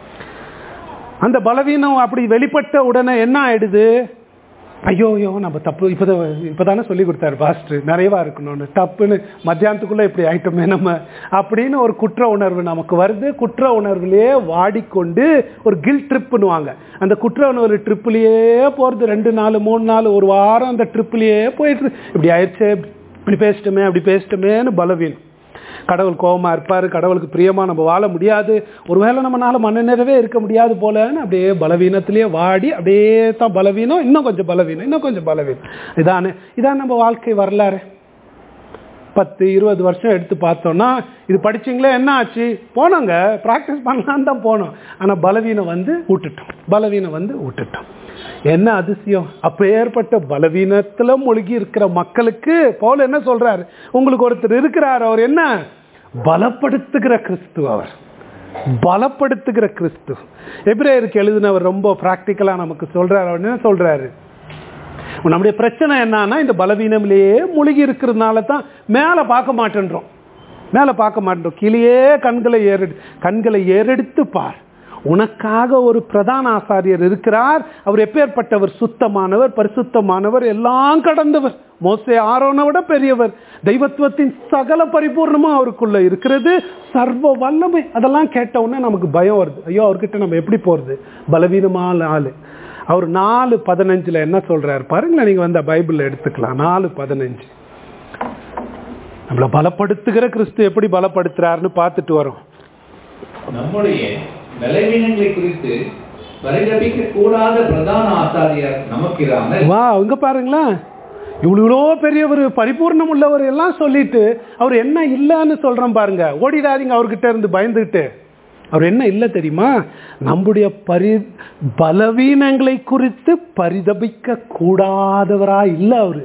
அந்த பலவீனம் அப்படி வெளிப்பட்ட உடனே என்ன ஆயிடுது ஐயோ ஐயோ நம்ம தப்பு இப்போதான் இப்போதானே சொல்லி கொடுத்தாரு பாஸ்டர் நிறையவா இருக்கணும்னு தப்புன்னு மத்தியானத்துக்குள்ளே இப்படி ஆயிட்டோமே நம்ம அப்படின்னு ஒரு குற்ற உணர்வு நமக்கு வருது குற்ற உணர்வுலேயே வாடிக்கொண்டு ஒரு கில் ட்ரிப்புன்னுவாங்க அந்த குற்ற உணர்வு ட்ரிப்புலேயே போகிறது ரெண்டு நாள் மூணு நாள் ஒரு வாரம் அந்த ட்ரிப்புலேயே போயிட்டு இப்படி ஆயிடுச்சே இப்படி பேசிட்டோமே அப்படி பேசிட்டோமேன்னு பலவீனம் கடவுள் கோபமா இருப்பார் கடவுளுக்கு பிரியமா நம்ம வாழ முடியாது ஒருவேளை நம்மனால மன நிறைவே இருக்க முடியாது போலன்னு அப்படியே பலவீனத்திலேயே வாடி அப்படியே தான் பலவீனம் இன்னும் கொஞ்சம் பலவீனம் இன்னும் கொஞ்சம் பலவீனம் இதானே இதான் நம்ம வாழ்க்கை வரலாறு பத்து இருபது வருஷம் எடுத்து பார்த்தோம்னா இது படிச்சீங்களே என்ன ஆச்சு போனோங்க ப்ராக்டிஸ் பண்ணலான்னு தான் போனோம் ஆனால் பலவீனம் வந்து விட்டுட்டோம் பலவீனம் வந்து விட்டுட்டோம் என்ன அதிசயம் அப்போ ஏற்பட்ட பலவீனத்தில் மூழ்கி இருக்கிற மக்களுக்கு பவுல் என்ன சொல்றாரு உங்களுக்கு ஒருத்தர் இருக்கிறார் அவர் என்ன பலப்படுத்துகிற கிறிஸ்து அவர் பலப்படுத்துகிற கிறிஸ்து எபிரேயருக்கு எழுதினவர் ரொம்ப ப்ராக்டிக்கலாக நமக்கு சொல்றாரு அவர் என்ன சொல்றாரு நம்முடைய பிரச்சனை என்னன்னா இந்த பலவீனம்லேயே மூழ்கி இருக்கிறதுனால தான் மேலே பார்க்க மாட்டேன்றோம் மேலே பார்க்க மாட்டோம் கீழேயே கண்களை ஏறெடு கண்களை ஏறெடுத்து பார் உனக்காக ஒரு பிரதான ஆசாரியர் இருக்கிறார் அவர் எப்பேற்பட்டவர் சுத்தமானவர் பரிசுத்தமானவர் எல்லாம் கடந்தவர் மோசே ஆரோனை விட பெரியவர் தெய்வத்துவத்தின் சகல பரிபூர்ணமும் அவருக்குள்ள இருக்கிறது சர்வ வல்லமை அதெல்லாம் கேட்ட உடனே நமக்கு பயம் வருது ஐயோ அவர்கிட்ட நம்ம எப்படி போறது பலவீனமான ஆளு அவர் நாலு பதினஞ்சுல என்ன சொல்றாரு பாருங்களேன் நீங்க வந்த பைபிள்ல எடுத்துக்கலாம் நாலு பதினஞ்சு நம்மளை பலப்படுத்துகிற கிறிஸ்து எப்படி பலப்படுத்துறாருன்னு பார்த்துட்டு வரோம் நம்முடைய பலவீனங்களை குறித்து பரிதபிக்க கூடாத பிரதான ஆசாரியர் நமக்கிராமல் வா இங்க பாருங்களேன் இவ்வளோ இவ்வளோ பெரியவர் பரிபூர்ணம் உள்ளவர் எல்லாம் சொல்லிட்டு அவர் என்ன இல்லைன்னு சொல்றோம் பாருங்க ஓடிடாதீங்க அவர்கிட்ட இருந்து பயந்துகிட்டு அவர் என்ன இல்லை தெரியுமா நம்முடைய பரி பலவீனங்களை குறித்து பரிதபிக்க கூடாதவரா இல்லை அவரு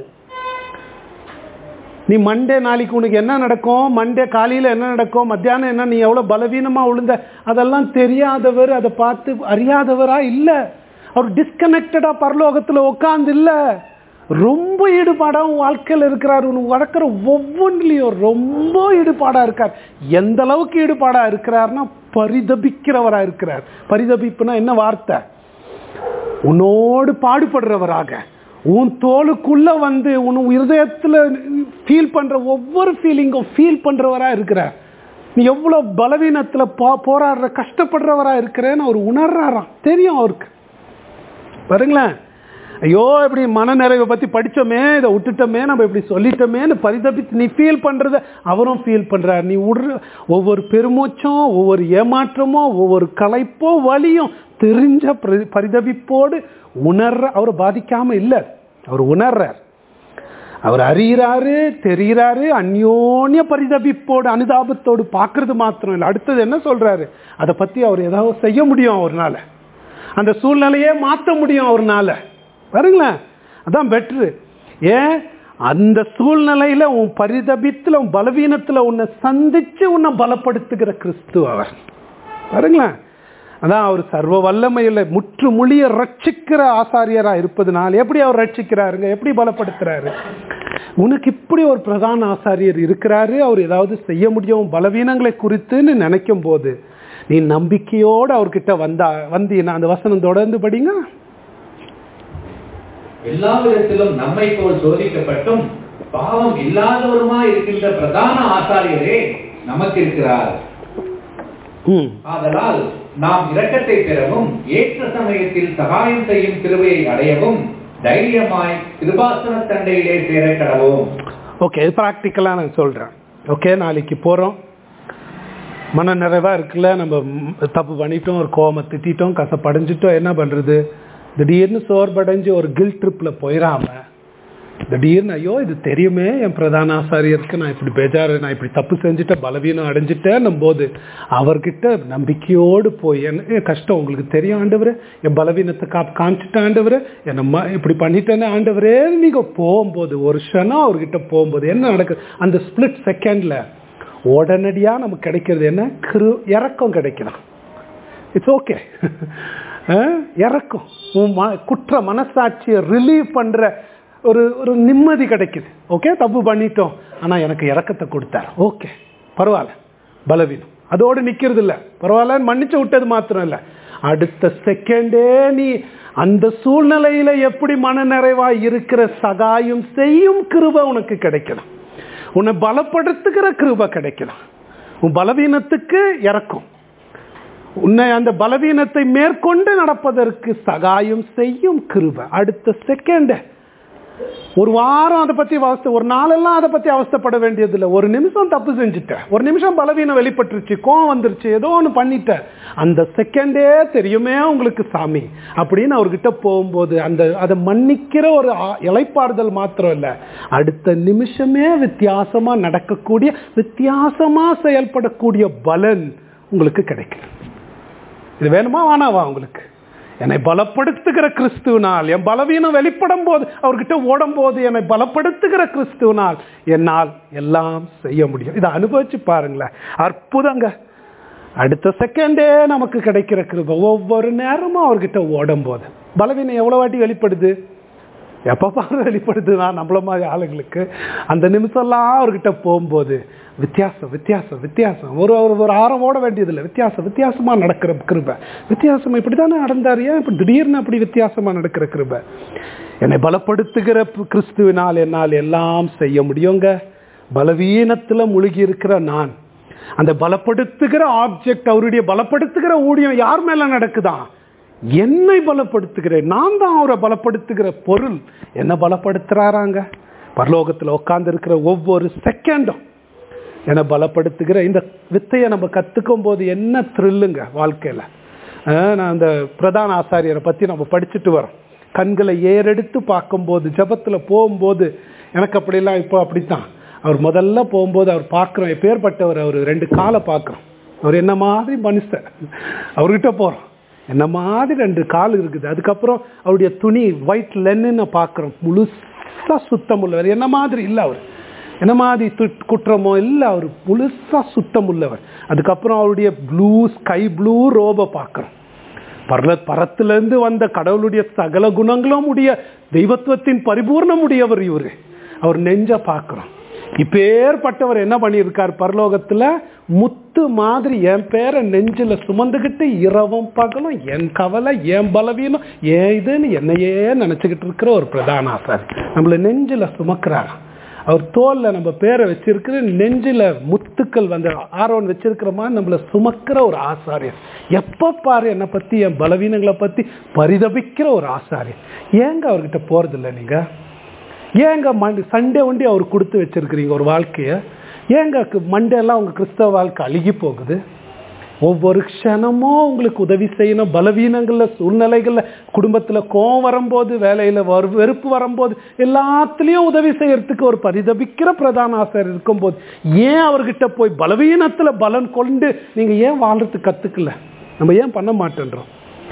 நீ மண்டே நாளைக்கு உனக்கு என்ன நடக்கும் மண்டே காலையில் என்ன நடக்கும் மத்தியானம் என்ன நீ எவ்வளோ பலவீனமாக விழுந்த அதெல்லாம் தெரியாதவர் அதை பார்த்து அறியாதவரா இல்லை அவர் டிஸ்கனெக்டடாக பரலோகத்தில் உட்காந்து இல்லை ரொம்ப ஈடுபாடாக உன் வாழ்க்கையில் இருக்கிறார் உனக்கு நடக்கிற ஒவ்வொன்றிலையும் ரொம்ப ஈடுபாடாக இருக்கார் எந்த அளவுக்கு ஈடுபாடாக இருக்கிறார்னா பரிதபிக்கிறவராக இருக்கிறார் பரிதபிப்புனா என்ன வார்த்தை உன்னோடு பாடுபடுறவராக உன் தோலுக்குள்ள வந்து உன் இருதயத்தில் ஃபீல் பண்ற ஒவ்வொரு ஃபீலிங்கும் ஃபீல் பண்றவரா இருக்கிற நீ எவ்வளவு பலவீனத்துல போ போராடுற கஷ்டப்படுறவரா இருக்கிறேன்னு அவர் உணர்றாராம் தெரியும் அவருக்கு பாருங்களேன் ஐயோ இப்படி மனநிறைவை பத்தி படிச்சோமே இதை விட்டுட்டோமே நம்ம இப்படி சொல்லிட்டோமேன்னு பரிதபித்து நீ ஃபீல் பண்றத அவரும் ஃபீல் பண்றாரு நீ விடுற ஒவ்வொரு பெருமூச்சும் ஒவ்வொரு ஏமாற்றமோ ஒவ்வொரு களைப்போ வலியும் தெரிஞ்ச பரி- பரிதபிப்போடு உணர்ற அவர் பாதிக்காம இல்லை அவர் உணர்றார் அவர் அறிகிறாரு தெரிகிறாரு அந்யோன்ய பரிதபிப்போடு அனுதாபத்தோடு பார்க்கறது மாத்திரம் இல்லை அடுத்தது என்ன சொல்றாரு அதை பத்தி அவர் ஏதாவது செய்ய முடியும் அவர்னால அந்த சூழ்நிலையே மாற்ற முடியும் அவர்னால பாருங்களேன் அதான் பெட்ரு ஏன் அந்த சூழ்நிலையில உன் பரிதபித்துல உன் பலவீனத்துல உன்னை சந்திச்சு உன்னை பலப்படுத்துகிற கிறிஸ்து அவர் பாருங்களேன் அதான் அவர் சர்வ வல்லமையில் முற்று மொழிய ரட்சிக்கிற ஆசாரியரா இருப்பதனால் எப்படி அவர் ரட்சிக்கிறாருங்க எப்படி பலப்படுத்துறாரு உனக்கு இப்படி ஒரு பிரதான ஆசாரியர் இருக்கிறாரு அவர் ஏதாவது செய்ய முடியும் பலவீனங்களை குறித்துன்னு நினைக்கும் போது நீ நம்பிக்கையோடு அவர்கிட்ட வந்தா வந்தீங்கன்னா அந்த வசனம் தொடர்ந்து படிங்க எல்லா விதத்திலும் நம்மை போல் சோதிக்கப்பட்டும் பாவம் இல்லாதவருமாய் இருக்கின்ற பிரதான ஆசாரியரே நமக்கு இருக்கிறார் ம் ஆதலால் நாம் இரக்கத்தை பெறவும் ஏற்ற சமயத்தில் சகாயம் செய்யும் கிருபையை அடையவும் தைரியமாய் கிருபாசன தண்டையிலே சேர கடவோம் ஓகே இது ப்ராக்டிக்கலாக நான் சொல்கிறேன் ஓகே நாளைக்கு போகிறோம் மன நிறைவாக இருக்குல்ல நம்ம ம், தப்பு பண்ணிட்டோம் ஒரு கோவமை திட்டிட்டோம் கசப்படைஞ்சிட்டோம் என்ன பண்ணுறது திடீர்னு சோர்வடைஞ்சு ஒரு கில் ட்ரிப்பில் போயிடாம திடீர்னு ஐயோ இது தெரியுமே என் பிரதான ஆசாரியருக்கு நான் இப்படி பேஜாரு நான் இப்படி தப்பு செஞ்சுட்டேன் பலவீனம் அடைஞ்சிட்டேன்னும் போது அவர்கிட்ட நம்பிக்கையோடு போய் என்ன என் கஷ்டம் உங்களுக்கு தெரியும் ஆண்டவரே என் பலவீனத்தை கா காமிச்சிட்டேன் ஆண்டவரே என்ன ம- இப்படி பண்ணிட்டேனே ஆண்டவரே நீங்கள் போகும்போது ஒரு க்ஷணம் அவர்கிட்ட போகும்போது என்ன நடக்குது அந்த ஸ்பிளிட் செகண்டில் உடனடியாக நமக்கு கிடைக்கிறது என்ன கிரு இறக்கம் கிடைக்கலாம் இட்ஸ் ஓகே இறக்கும் உன் ம குற்ற மனசாட்சியை ரிலீவ் பண்ணுற ஒரு ஒரு நிம்மதி கிடைக்குது ஓகே தப்பு பண்ணிட்டோம் ஆனால் எனக்கு இறக்கத்தை கொடுத்தார் ஓகே பரவாயில்ல பலவீனம் அதோடு நிற்கிறது இல்லை பரவாயில்ல மன்னிச்சு விட்டது மாத்திரம் இல்லை அடுத்த செகண்டே நீ அந்த சூழ்நிலையில எப்படி மனநிறைவா இருக்கிற சகாயம் செய்யும் கிருபை உனக்கு கிடைக்கணும் உன்னை பலப்படுத்துகிற கிருபை கிடைக்கலாம் உன் பலவீனத்துக்கு இறக்கும் உன்னை அந்த பலவீனத்தை மேற்கொண்டு நடப்பதற்கு சகாயம் செய்யும் கிருபை அடுத்த செகண்ட் ஒரு வாரம் அதை பத்தி அவஸ்தை ஒரு நாளெல்லாம் அதை பத்தி அவஸ்தைப்பட வேண்டியதில்லை ஒரு நிமிஷம் தப்பு செஞ்சுட்டேன் ஒரு நிமிஷம் பலவீனம் வெளிப்பட்டுருச்சு கோவம் வந்துருச்சு ஏதோ ஒன்று பண்ணிட்டேன் அந்த செகண்டே தெரியுமே உங்களுக்கு சாமி அப்படின்னு அவர்கிட்ட போகும்போது அந்த அதை மன்னிக்கிற ஒரு ஆ- இளைப்பாறுதல் மாத்திரம் இல்லை அடுத்த நிமிஷமே வித்தியாசமா நடக்கக்கூடிய வித்தியாசமா செயல்படக்கூடிய பலன் உங்களுக்கு கிடைக்கும் இது வேணுமா வேணாவா உங்களுக்கு என்னை பலப்படுத்துகிற கிறிஸ்துவனால் என் பலவீனம் வெளிப்படும் போது அவர்கிட்ட ஓடும் போது என்னை பலப்படுத்துகிற கிறிஸ்துவனால் என்னால் எல்லாம் செய்ய முடியும் இதை அனுபவிச்சு பாருங்களேன் அற்புதங்க அடுத்த செகண்டே நமக்கு கிடைக்கிற கிருபை ஒவ்வொரு நேரமும் அவர்கிட்ட ஓடும் போது பலவீனம் எவ்வளோ வாட்டி வெளிப்படுது எப்போ பாரு வெளிப்படுதுன்னா நம்மள மாதிரி ஆளுங்களுக்கு அந்த நிமிஷம்லாம் அவர்கிட்ட போகும்போது வித்தியாசம் வித்தியாசம் வித்தியாசம் ஒரு ஒரு ஒரு ஆரம் ஓட வேண்டியதில்லை வித்தியாசம் வித்தியாசமா நடக்கிற கிருபை வித்தியாசம் இப்படி தானே நடந்தார் ஏன் இப்படி திடீர்னு அப்படி வித்தியாசமா நடக்கிற கிருபை என்னை பலப்படுத்துகிற கிறிஸ்துவினால் என்னால் எல்லாம் செய்ய முடியுங்க பலவீனத்துல முழுகி இருக்கிற நான் அந்த பலப்படுத்துகிற ஆப்ஜெக்ட் அவருடைய பலப்படுத்துகிற ஊழியம் யார் மேல நடக்குதான் என்னை பலப்படுத்துகிறேன் நான் தான் அவரை பலப்படுத்துகிற பொருள் என்ன பலப்படுத்துறாராங்க பரலோகத்தில் உட்கார்ந்து இருக்கிற ஒவ்வொரு செகண்டும் என்னை பலப்படுத்துகிற இந்த வித்தையை நம்ம கத்துக்கும் போது என்ன த்ரில்லுங்க வாழ்க்கையில அஹ் நான் அந்த பிரதான ஆசாரியரை பத்தி நம்ம படிச்சுட்டு வரோம் கண்களை ஏறெடுத்து பார்க்கும்போது ஜபத்துல போகும்போது எனக்கு அப்படிலாம் இப்போ அப்படித்தான் அவர் முதல்ல போகும்போது அவர் பார்க்குறோம் எப்பேற்பட்டவர் அவர் ரெண்டு காலை பார்க்குறோம் அவர் என்ன மாதிரி மனுஷன் அவர்கிட்ட போகிறோம் என்ன மாதிரி ரெண்டு கால் இருக்குது அதுக்கப்புறம் அவருடைய துணி ஒயிட் லென்னு பார்க்குறோம் முழுசா சுத்தம் உள்ளவர் என்ன மாதிரி இல்லை அவர் என்ன மாதிரி து- குற்றமோ இல்லை அவர் முழுசா சுத்தம் உள்ளவர் அதுக்கப்புறம் அவருடைய ப்ளூ ஸ்கை ப்ளூ ரோபை பார்க்குறோம் பரல பரத்திலிருந்து வந்த கடவுளுடைய சகல குணங்களும் உடைய தெய்வத்துவத்தின் பரிபூர்ணம் உடையவர் இவரு அவர் நெஞ்ச பார்க்கிறோம் இப்பேற்பட்டவர் என்ன பண்ணியிருக்கார் பரலோகத்துல முத்து மாதிரி என் பேரை நெஞ்சில சுமந்துக்கிட்டு இரவும் பகலும் என் கவலை என் பலவீனம் ஏன் இதுன்னு என்னையே நினைச்சுக்கிட்டு இருக்கிற ஒரு பிரதான ஆசாரி நம்மள நெஞ்சில சுமக்கிறார் அவர் தோல்ல நம்ம பேரை வச்சிருக்கிற நெஞ்சில முத்துக்கள் வந்து ஆரோன் வச்சிருக்கிற மாதிரி நம்மள சுமக்கிற ஒரு ஆசாரியர் எப்ப பாரு என்னை பத்தி என் பலவீனங்களை பத்தி பரிதபிக்கிற ஒரு ஆசாரியர் ஏங்க அவர்கிட்ட போறதில்ல நீங்க ஏங்க மண்டே சண்டே ஒண்டி அவர் கொடுத்து வச்சிருக்கிறீங்க ஒரு வாழ்க்கைய ஏங்க கு- மண்டே எல்லாம் உங்க கிறிஸ்தவ வாழ்க்கை அழுகி போகுது ஒவ்வொரு க்ஷணமும் உங்களுக்கு உதவி செய்யணும் பலவீனங்கள்ல சூழ்நிலைகள்ல குடும்பத்துல கோவம் வரும்போது வேலையில வரு- வெறுப்பு வரும்போது எல்லாத்துலயும் உதவி செய்யறதுக்கு ஒரு பரிதபிக்கிற பிரதான ஆசிரியர் இருக்கும்போது ஏன் அவர்கிட்ட போய் பலவீனத்துல பலன் கொண்டு நீங்க ஏன் வாழ்றதுக்கு கத்துக்கல நம்ம ஏன் பண்ண மாட்டேன்றோம்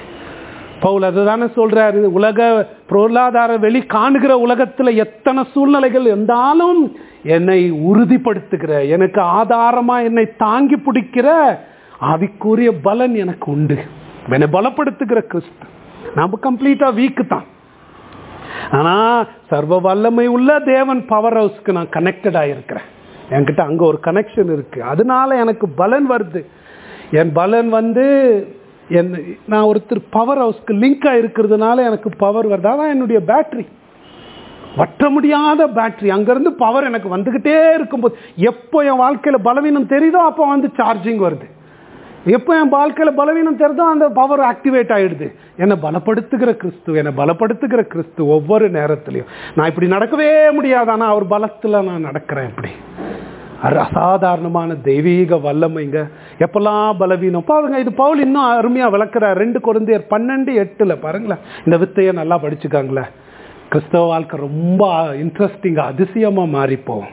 பவுல் அதுதானே சொல்றாரு உலக பொருளாதார வெளி காணுகிற உலகத்துல எத்தனை சூழ்நிலைகள் இருந்தாலும் என்னை உறுதிப்படுத்துகிற எனக்கு ஆதாரமா என்னை தாங்கி பிடிக்கிற ஆவிக்குரிய பலன் எனக்கு உண்டு என்னை பலப்படுத்துகிற கிறிஸ்து நம்ம கம்ப்ளீட்டா வீக்கு தான் ஆனா சர்வ வல்லமை உள்ள தேவன் பவர் ஹவுஸ்க்கு நான் கனெக்டட் ஆயிருக்கிறேன் என்கிட்ட அங்க ஒரு கனெக்ஷன் இருக்கு அதனால எனக்கு பலன் வருது என் பலன் வந்து என் நான் ஒருத்தர் பவர் ஹவுஸ்க்கு லிங்க் ஆயிருக்கிறதுனால எனக்கு பவர் வருது அதான் என்னுடைய பேட்டரி வற்ற முடியாத பேட்டரி அங்கிருந்து பவர் எனக்கு வந்துகிட்டே இருக்கும்போது எப்போ என் வாழ்க்கையில பலவீனம் தெரியுதோ அப்போ வந்து சார்ஜிங் வருது எப்போ என் வாழ்க்கையில பலவீனம் தெரியுதோ அந்த பவர் ஆக்டிவேட் ஆயிடுது என்னை பலப்படுத்துகிற கிறிஸ்து என்னை பலப்படுத்துகிற கிறிஸ்து ஒவ்வொரு நேரத்திலையும் நான் இப்படி நடக்கவே முடியாது ஆனா அவர் பலத்துல நான் நடக்கிறேன் இப்படி அது அசாதாரணமான தெய்வீக வல்லமைங்க எப்பெல்லாம் பலவீனம் பாருங்க இது பவுல் இன்னும் அருமையா விளக்குறார் ரெண்டு குழந்தையர் பன்னெண்டு எட்டுல பாருங்களேன் இந்த வித்தையை நல்லா படிச்சுக்காங்களே கிறிஸ்தவ வாழ்க்கை ரொம்ப இன்ட்ரெஸ்டிங்கா அதிசயமா மாறி போகும்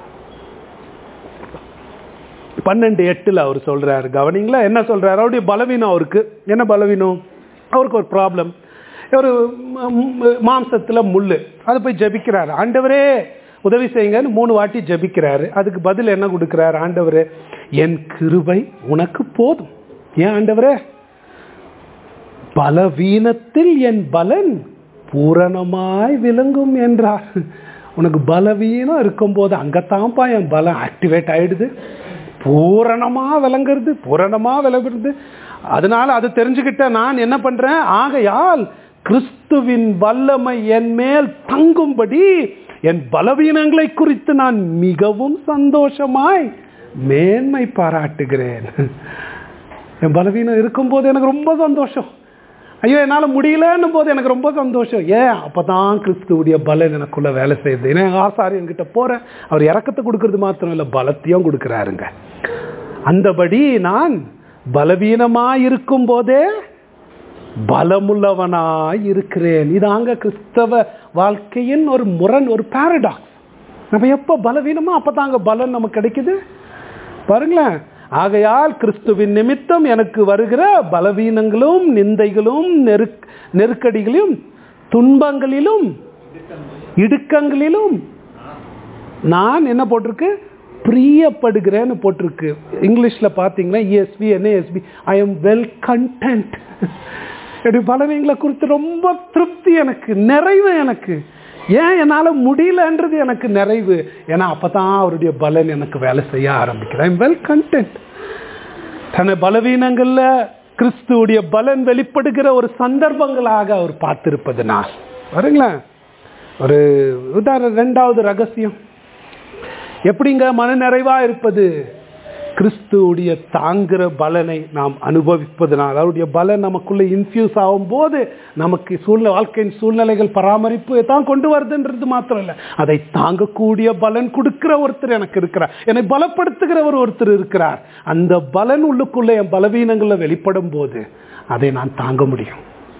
பன்னெண்டு எட்டுல அவர் சொல்றாரு கவனிங்களா என்ன சொல்றாரு அவருடைய பலவீனம் அவருக்கு என்ன பலவீனம் அவருக்கு ஒரு ப்ராப்ளம் ஒரு ம- ம- மாம்சத்துல முள்ளு அதை போய் ஜபிக்கிறாரு ஆண்டவரே உதவி செய்யுங்கன்னு மூணு வாட்டி ஜபிக்கிறாரு அதுக்கு பதில் என்ன கொடுக்கிறாரு ஆண்டவரே என் கிருபை உனக்கு போதும் ஏன் ஆண்டவரே பலவீனத்தில் என் பலன் பூரணமாய் விளங்கும் என்றார் உனக்கு பலவீனம் இருக்கும்போது அங்கத்தான்ப்பா என் பலம் ஆக்டிவேட் ஆயிடுது பூரணமா விளங்குறது பூரணமா விளங்குறது அதனால அது தெரிஞ்சுக்கிட்ட நான் என்ன பண்றேன் ஆகையால் கிறிஸ்துவின் வல்லமை என் மேல் தங்கும்படி என் பலவீனங்களை குறித்து நான் மிகவும் சந்தோஷமாய் மேன்மை பாராட்டுகிறேன் என் பலவீனம் இருக்கும்போது எனக்கு ரொம்ப சந்தோஷம் ஐயோ என்னால் முடியலன்னும் போது எனக்கு ரொம்ப சந்தோஷம் ஏன் அப்பதான் கிறிஸ்துவுடைய பலன் எனக்குள்ள வேலை செய்யுது ஏன்னா என் ஆசாரியன் கிட்ட போறேன் அவர் இறக்கத்தை கொடுக்கறது மாத்திரம் இல்லை பலத்தையும் கொடுக்குறாருங்க அந்தபடி நான் பலவீனமாய் இருக்கும் போதே பலமுள்ளவனாய் இருக்கிறேன் இதாங்க கிறிஸ்தவ வாழ்க்கையின் ஒரு முரண் ஒரு பாரடாக்ஸ் நம்ம எப்போ பலவீனமோ அப்பதாங்க பலன் நமக்கு கிடைக்குது பாருங்களேன் ஆகையால் கிறிஸ்துவின் நிமித்தம் எனக்கு வருகிற பலவீனங்களும் நிந்தைகளும் நெருக் நெருக்கடிகளிலும் துன்பங்களிலும் இடுக்கங்களிலும் நான் என்ன போட்டிருக்கு பிரியப்படுகிறேன்னு போட்டிருக்கு இங்கிலீஷ்ல பார்த்தீங்கன்னா ESV NASB I am well content என்னுடைய பலவீனங்களை குறித்து ரொம்ப திருப்தி எனக்கு நிறைவு எனக்கு ஏன் என்னால் முடியலன்றது எனக்கு நிறைவு ஏன்னா அப்போ தான் அவருடைய பலன் எனக்கு வேலை செய்ய ஆரம்பிக்கிறேன் வெல் கண்டென்ட் தன்னை பலவீனங்களில் கிறிஸ்துவுடைய பலன் வெளிப்படுகிற ஒரு சந்தர்ப்பங்களாக அவர் பார்த்திருப்பதுனால் வருங்களேன் ஒரு உதாரணம் ரெண்டாவது ரகசியம் எப்படிங்க மனநிறைவா இருப்பது கிறிஸ்துவுடைய தாங்குற பலனை நாம் அனுபவிப்பதனால் அவருடைய பலன் நமக்குள்ள இன்ஃபியூஸ் ஆகும் போது நமக்கு சூழ்நிலை வாழ்க்கையின் சூழ்நிலைகள் பராமரிப்பு தான் கொண்டு வருதுன்றது மாத்திரம் இல்லை அதை தாங்கக்கூடிய பலன் கொடுக்கிற ஒருத்தர் எனக்கு இருக்கிறார் என்னை பலப்படுத்துகிறவர் ஒருத்தர் இருக்கிறார் அந்த பலன் உள்ளுக்குள்ள என் பலவீனங்களில் வெளிப்படும் போது அதை நான் தாங்க முடியும்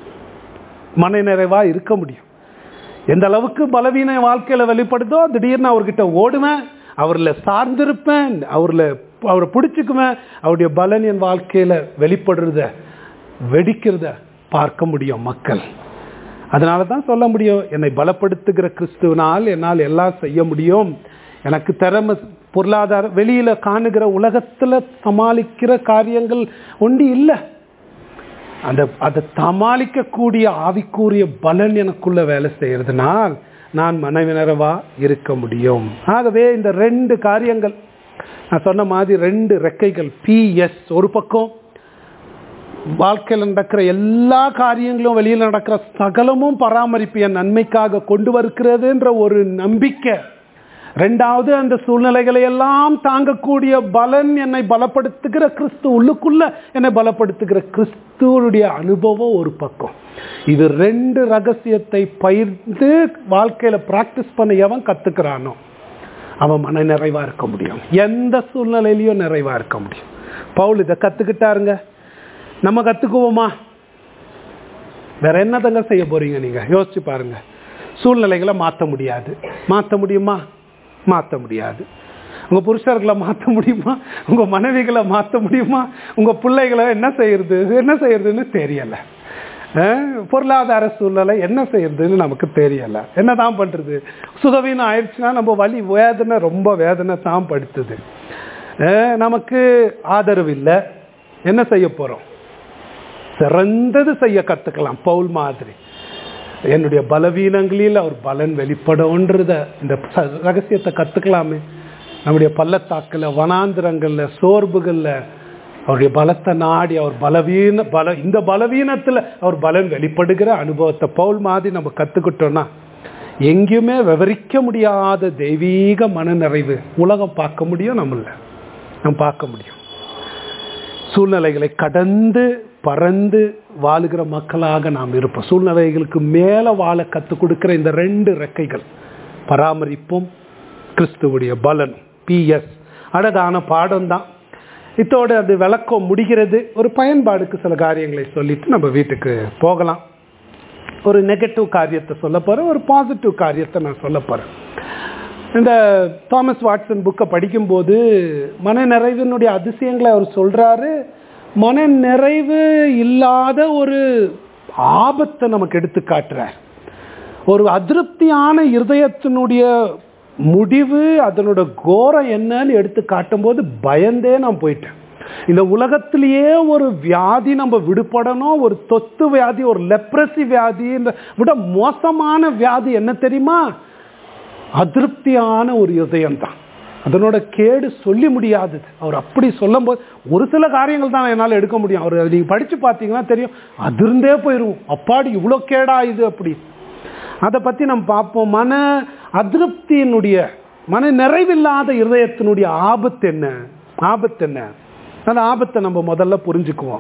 மன நிறைவா இருக்க முடியும் எந்த அளவுக்கு பலவீன வாழ்க்கையில வெளிப்படுதோ திடீர்னு அவர்கிட்ட ஓடுவேன் அவரில் சார்ந்திருப்பேன் அவரில் அவரை பிடிச்சிக்குவேன் அவருடைய பலன் என் வாழ்க்கையில வெளிப்படுறத வெடிக்கிறத பார்க்க முடியும் மக்கள் அதனால தான் சொல்ல முடியும் என்னை பலப்படுத்துகிற கிறிஸ்துவனால் என்னால் எல்லாம் செய்ய முடியும் எனக்கு திறமை பொருளாதார வெளியில காணுகிற உலகத்துல சமாளிக்கிற காரியங்கள் ஒண்டி இல்லை அந்த அதை சமாளிக்கக்கூடிய ஆவிக்குரிய பலன் எனக்குள்ள வேலை செய்யறதுனால் நான் மனவினரவா இருக்க முடியும் ஆகவே இந்த ரெண்டு காரியங்கள் நான் சொன்ன மாதிரி ரெண்டு ரெக்கைகள் பிஎஸ் ஒரு பக்கம் வாழ்க்கையில் நடக்கிற எல்லா காரியங்களும் வெளியில் நடக்கிற சகலமும் பராமரிப்பு என் நன்மைக்காக கொண்டு வருகிறதுன்ற ஒரு நம்பிக்கை ரெண்டாவது அந்த சூழ்நிலைகளை எல்லாம் தாங்கக்கூடிய பலன் என்னை பலப்படுத்துகிற கிறிஸ்து உள்ளுக்குள்ள என்னை பலப்படுத்துகிற கிறிஸ்துவனுடைய அனுபவம் ஒரு பக்கம் இது ரெண்டு ரகசியத்தை பயிர்ந்து வாழ்க்கையில பிராக்டிஸ் பண்ண எவன் கத்துக்கிறானோ அவன் மன நிறைவா இருக்க முடியும் எந்த சூழ்நிலையிலையும் நிறைவா இருக்க முடியும் பவுல் இதை கத்துக்கிட்டாருங்க நம்ம கத்துக்குவோமா வேற என்னதங்க செய்ய போறீங்க நீங்க யோசிச்சு பாருங்க சூழ்நிலைகளை மாற்ற முடியாது மாற்ற முடியுமா மாற்ற முடியாது உங்க புருஷர்களை மாற்ற முடியுமா உங்க மனைவிகளை மாற்ற முடியுமா உங்க பிள்ளைகளை என்ன செய்யறது என்ன செய்யறதுன்னு தெரியல பொருளாதார சூழ்நிலை என்ன செய்யறதுன்னு நமக்கு தெரியல என்னதான் பண்றது சுகவீனம் ஆயிடுச்சுன்னா நம்ம வலி வேதனை ரொம்ப வேதனை தான் படுத்துது நமக்கு ஆதரவு இல்லை என்ன செய்ய போறோம் சிறந்தது செய்ய கத்துக்கலாம் பவுல் மாதிரி என்னுடைய பலவீனங்களில் அவர் பலன் வெளிப்படும்ன்றத இந்த ரகசியத்தை கத்துக்கலாமே நம்முடைய பள்ளத்தாக்கில் வனாந்திரங்கள்ல சோர்வுகள்ல அவருடைய பலத்தை நாடி அவர் பலவீன பல இந்த பலவீனத்துல அவர் பலன் வெளிப்படுகிற அனுபவத்தை பவுல் மாதிரி நம்ம கத்துக்கிட்டோம்னா எங்கேயுமே விவரிக்க முடியாத தெய்வீக மனநிறைவு உலகம் பார்க்க முடியும் நம்மள நம்ம பார்க்க முடியும் சூழ்நிலைகளை கடந்து பறந்து வாழுகிற மக்களாக நாம் இருப்போம் சூழ்நிலைகளுக்கு மேல வாழ கற்றுக் கொடுக்கிற இந்த ரெண்டு ரெக்கைகள் பராமரிப்பும் கிறிஸ்துவுடைய பலன் பிஎஸ் அழகான பாடம் தான் இத்தோடு அது விளக்கம் முடிகிறது ஒரு பயன்பாடுக்கு சில காரியங்களை சொல்லிட்டு நம்ம வீட்டுக்கு போகலாம் ஒரு நெகட்டிவ் காரியத்தை சொல்ல போறேன் ஒரு பாசிட்டிவ் காரியத்தை நான் சொல்ல போறேன் இந்த தாமஸ் வாட்சன் புக்கை படிக்கும்போது மன நிறைவினுடைய அதிசயங்களை அவர் சொல்றாரு மன நிறைவு இல்லாத ஒரு ஆபத்தை நமக்கு எடுத்து காட்டுறார் ஒரு அதிருப்தியான இருதயத்தினுடைய முடிவு அதனோட கோரம் என்னன்னு எடுத்து காட்டும்போது பயந்தே நான் போயிட்டேன் இந்த உலகத்திலேயே ஒரு வியாதி நம்ம விடுபடணும் ஒரு தொத்து வியாதி ஒரு லெப்ரசி வியாதி விட மோசமான வியாதி என்ன தெரியுமா அதிருப்தியான ஒரு இதயம் தான் அதனோட கேடு சொல்லி முடியாதது அவர் அப்படி சொல்லும் போது ஒரு சில காரியங்கள் தான் என்னால் எடுக்க முடியும் அவர் நீங்கள் படித்து பார்த்தீங்கன்னா தெரியும் அதிர்ந்தே போயிடும் அப்பாடி இவ்வளோ கேடா இது அப்படி அதை பற்றி நம்ம பார்ப்போம் மன அதிருப்தியினுடைய மன நிறைவில்லாத இருதயத்தினுடைய ஆபத்து என்ன ஆபத்து என்ன அந்த ஆபத்தை நம்ம முதல்ல புரிஞ்சுக்குவோம்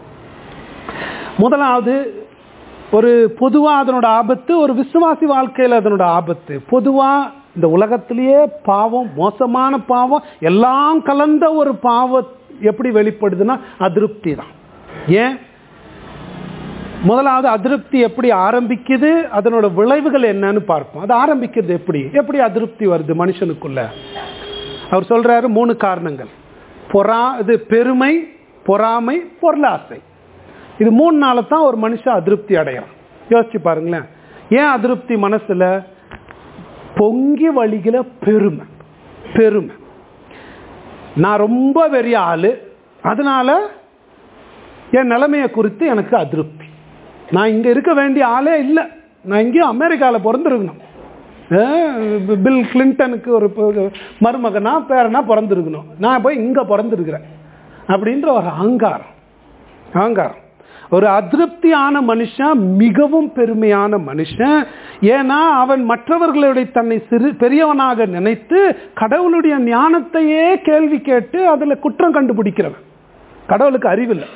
முதலாவது ஒரு பொதுவாக அதனோட ஆபத்து ஒரு விசுவாசி வாழ்க்கையில் அதனோட ஆபத்து பொதுவாக இந்த உலகத்திலேயே பாவம் மோசமான பாவம் எல்லாம் கலந்த ஒரு பாவம் எப்படி வெளிப்படுதுன்னா அதிருப்தி தான் ஏன் முதலாவது அதிருப்தி எப்படி ஆரம்பிக்குது அதனோட விளைவுகள் என்னன்னு பார்ப்போம் அது ஆரம்பிக்கிறது எப்படி எப்படி அதிருப்தி வருது மனுஷனுக்குள்ள அவர் சொல்றாரு மூணு காரணங்கள் பொறா இது பெருமை பொறாமை பொருளாசை இது மூணு நாள தான் ஒரு மனுஷன் அதிருப்தி அடையறான் யோசிச்சு பாருங்களேன் ஏன் அதிருப்தி மனசுல பொங்கி வழிகிற பெருமை பெருமை நான் ரொம்ப பெரிய ஆளு அதனால என் நிலைமையை குறித்து எனக்கு அதிருப்தி நான் இங்க இருக்க வேண்டிய ஆளே இல்லை நான் இங்கேயும் அமெரிக்காவில் பிறந்திருக்கணும் அஹ் பில் கிளின்டனுக்கு ஒரு ப- மருமகனா பேரனா பிறந்திருக்கணும் நான் போய் இங்கே பிறந்திருக்கிறேன் அப்படின்ற ஒரு அகங்காரம் அகங்காரம் ஒரு அதிருப்தியான மனுஷன் மிகவும் பெருமையான மனுஷன் ஏன்னா அவன் மற்றவர்களுடைய தன்னை சிறு பெரியவனாக நினைத்து கடவுளுடைய ஞானத்தையே கேள்வி கேட்டு அதில் குற்றம் கண்டுபிடிக்கிறவன் கடவுளுக்கு அறிவில்லை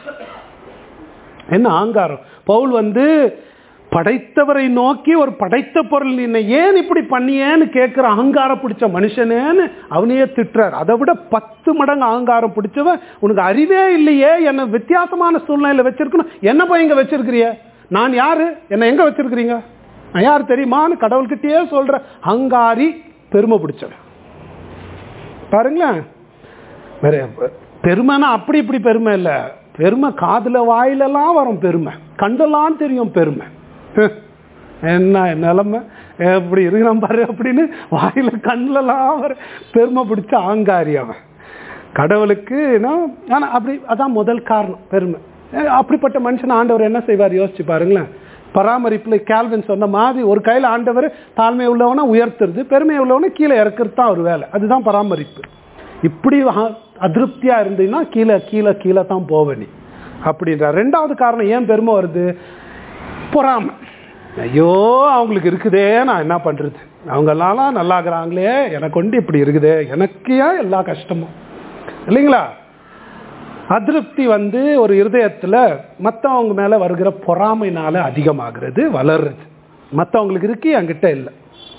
என்ன ஆங்காரம் பவுல் வந்து படைத்தவரை நோக்கி ஒரு படைத்த பொருள் என்னை ஏன் இப்படி பண்ணியேன்னு கேட்குற அகங்காரம் பிடிச்ச மனுஷனேன்னு அவனையே திட்டுறார் அதை விட பத்து மடங்கு அகங்காரம் பிடிச்சவன் உனக்கு அறிவே இல்லையே என்னை வித்தியாசமான சூழ்நிலையில் வச்சிருக்கணும் என்ன போய் இங்கே வச்சிருக்கிறிய நான் யாரு என்னை எங்கே வச்சிருக்கிறீங்க நான் யார் தெரியுமான்னு கடவுள்கிட்டயே சொல்ற அங்காரி பெருமை பிடிச்சவன் பாருங்களேன் வேற பெருமைனா அப்படி இப்படி பெருமை இல்லை பெருமை காதுல வாயிலெல்லாம் வரும் பெருமை கண்டெல்லாம் தெரியும் பெருமை ஹ், என்ன நிலைமை எப்படி இருக்கிறான் பாரு அப்படின்னு வாயில கண்ணிலலாம் வர பெருமை பிடிச்ச ஆங்காரி அவன் கடவுளுக்கு நான் ஆனா அப்படி அதான் முதல் காரணம் பெருமை அஹ் அப்படிப்பட்ட மனுஷன் ஆண்டவர் என்ன செய்வார் யோசிச்சு பாருங்களேன் பராமரிப்புல கேல்வின் சொன்ன மாதிரி ஒரு கையில் ஆண்டவர் தாழ்மை உள்ளவனை உயர்த்துறது பெருமை உள்ளவனை கீழே இறக்குறது தான் ஒரு வேலை அதுதான் பராமரிப்பு இப்படி அ- அதிருப்தியா இருந்தீங்கன்னா கீழே கீழே கீழே தான் போவ நீ அப்படின்ற ரெண்டாவது காரணம் ஏன் பெருமை வருது பொறாமை ஐயோ அவங்களுக்கு இருக்குதே நான் என்ன பண்றது அவங்க எல்லாம் நல்லாக்குறாங்களே எனக்கு கொண்டு இப்படி இருக்குதே எனக்கு ஏன் எல்லா கஷ்டமும் இல்லைங்களா அதிருப்தி வந்து ஒரு இருதயத்துல மற்றவங்க மேல வருகிற பொறாமைனால அதிகமாகிறது வளருது மற்றவங்களுக்கு இருக்கு என்கிட்ட இல்லை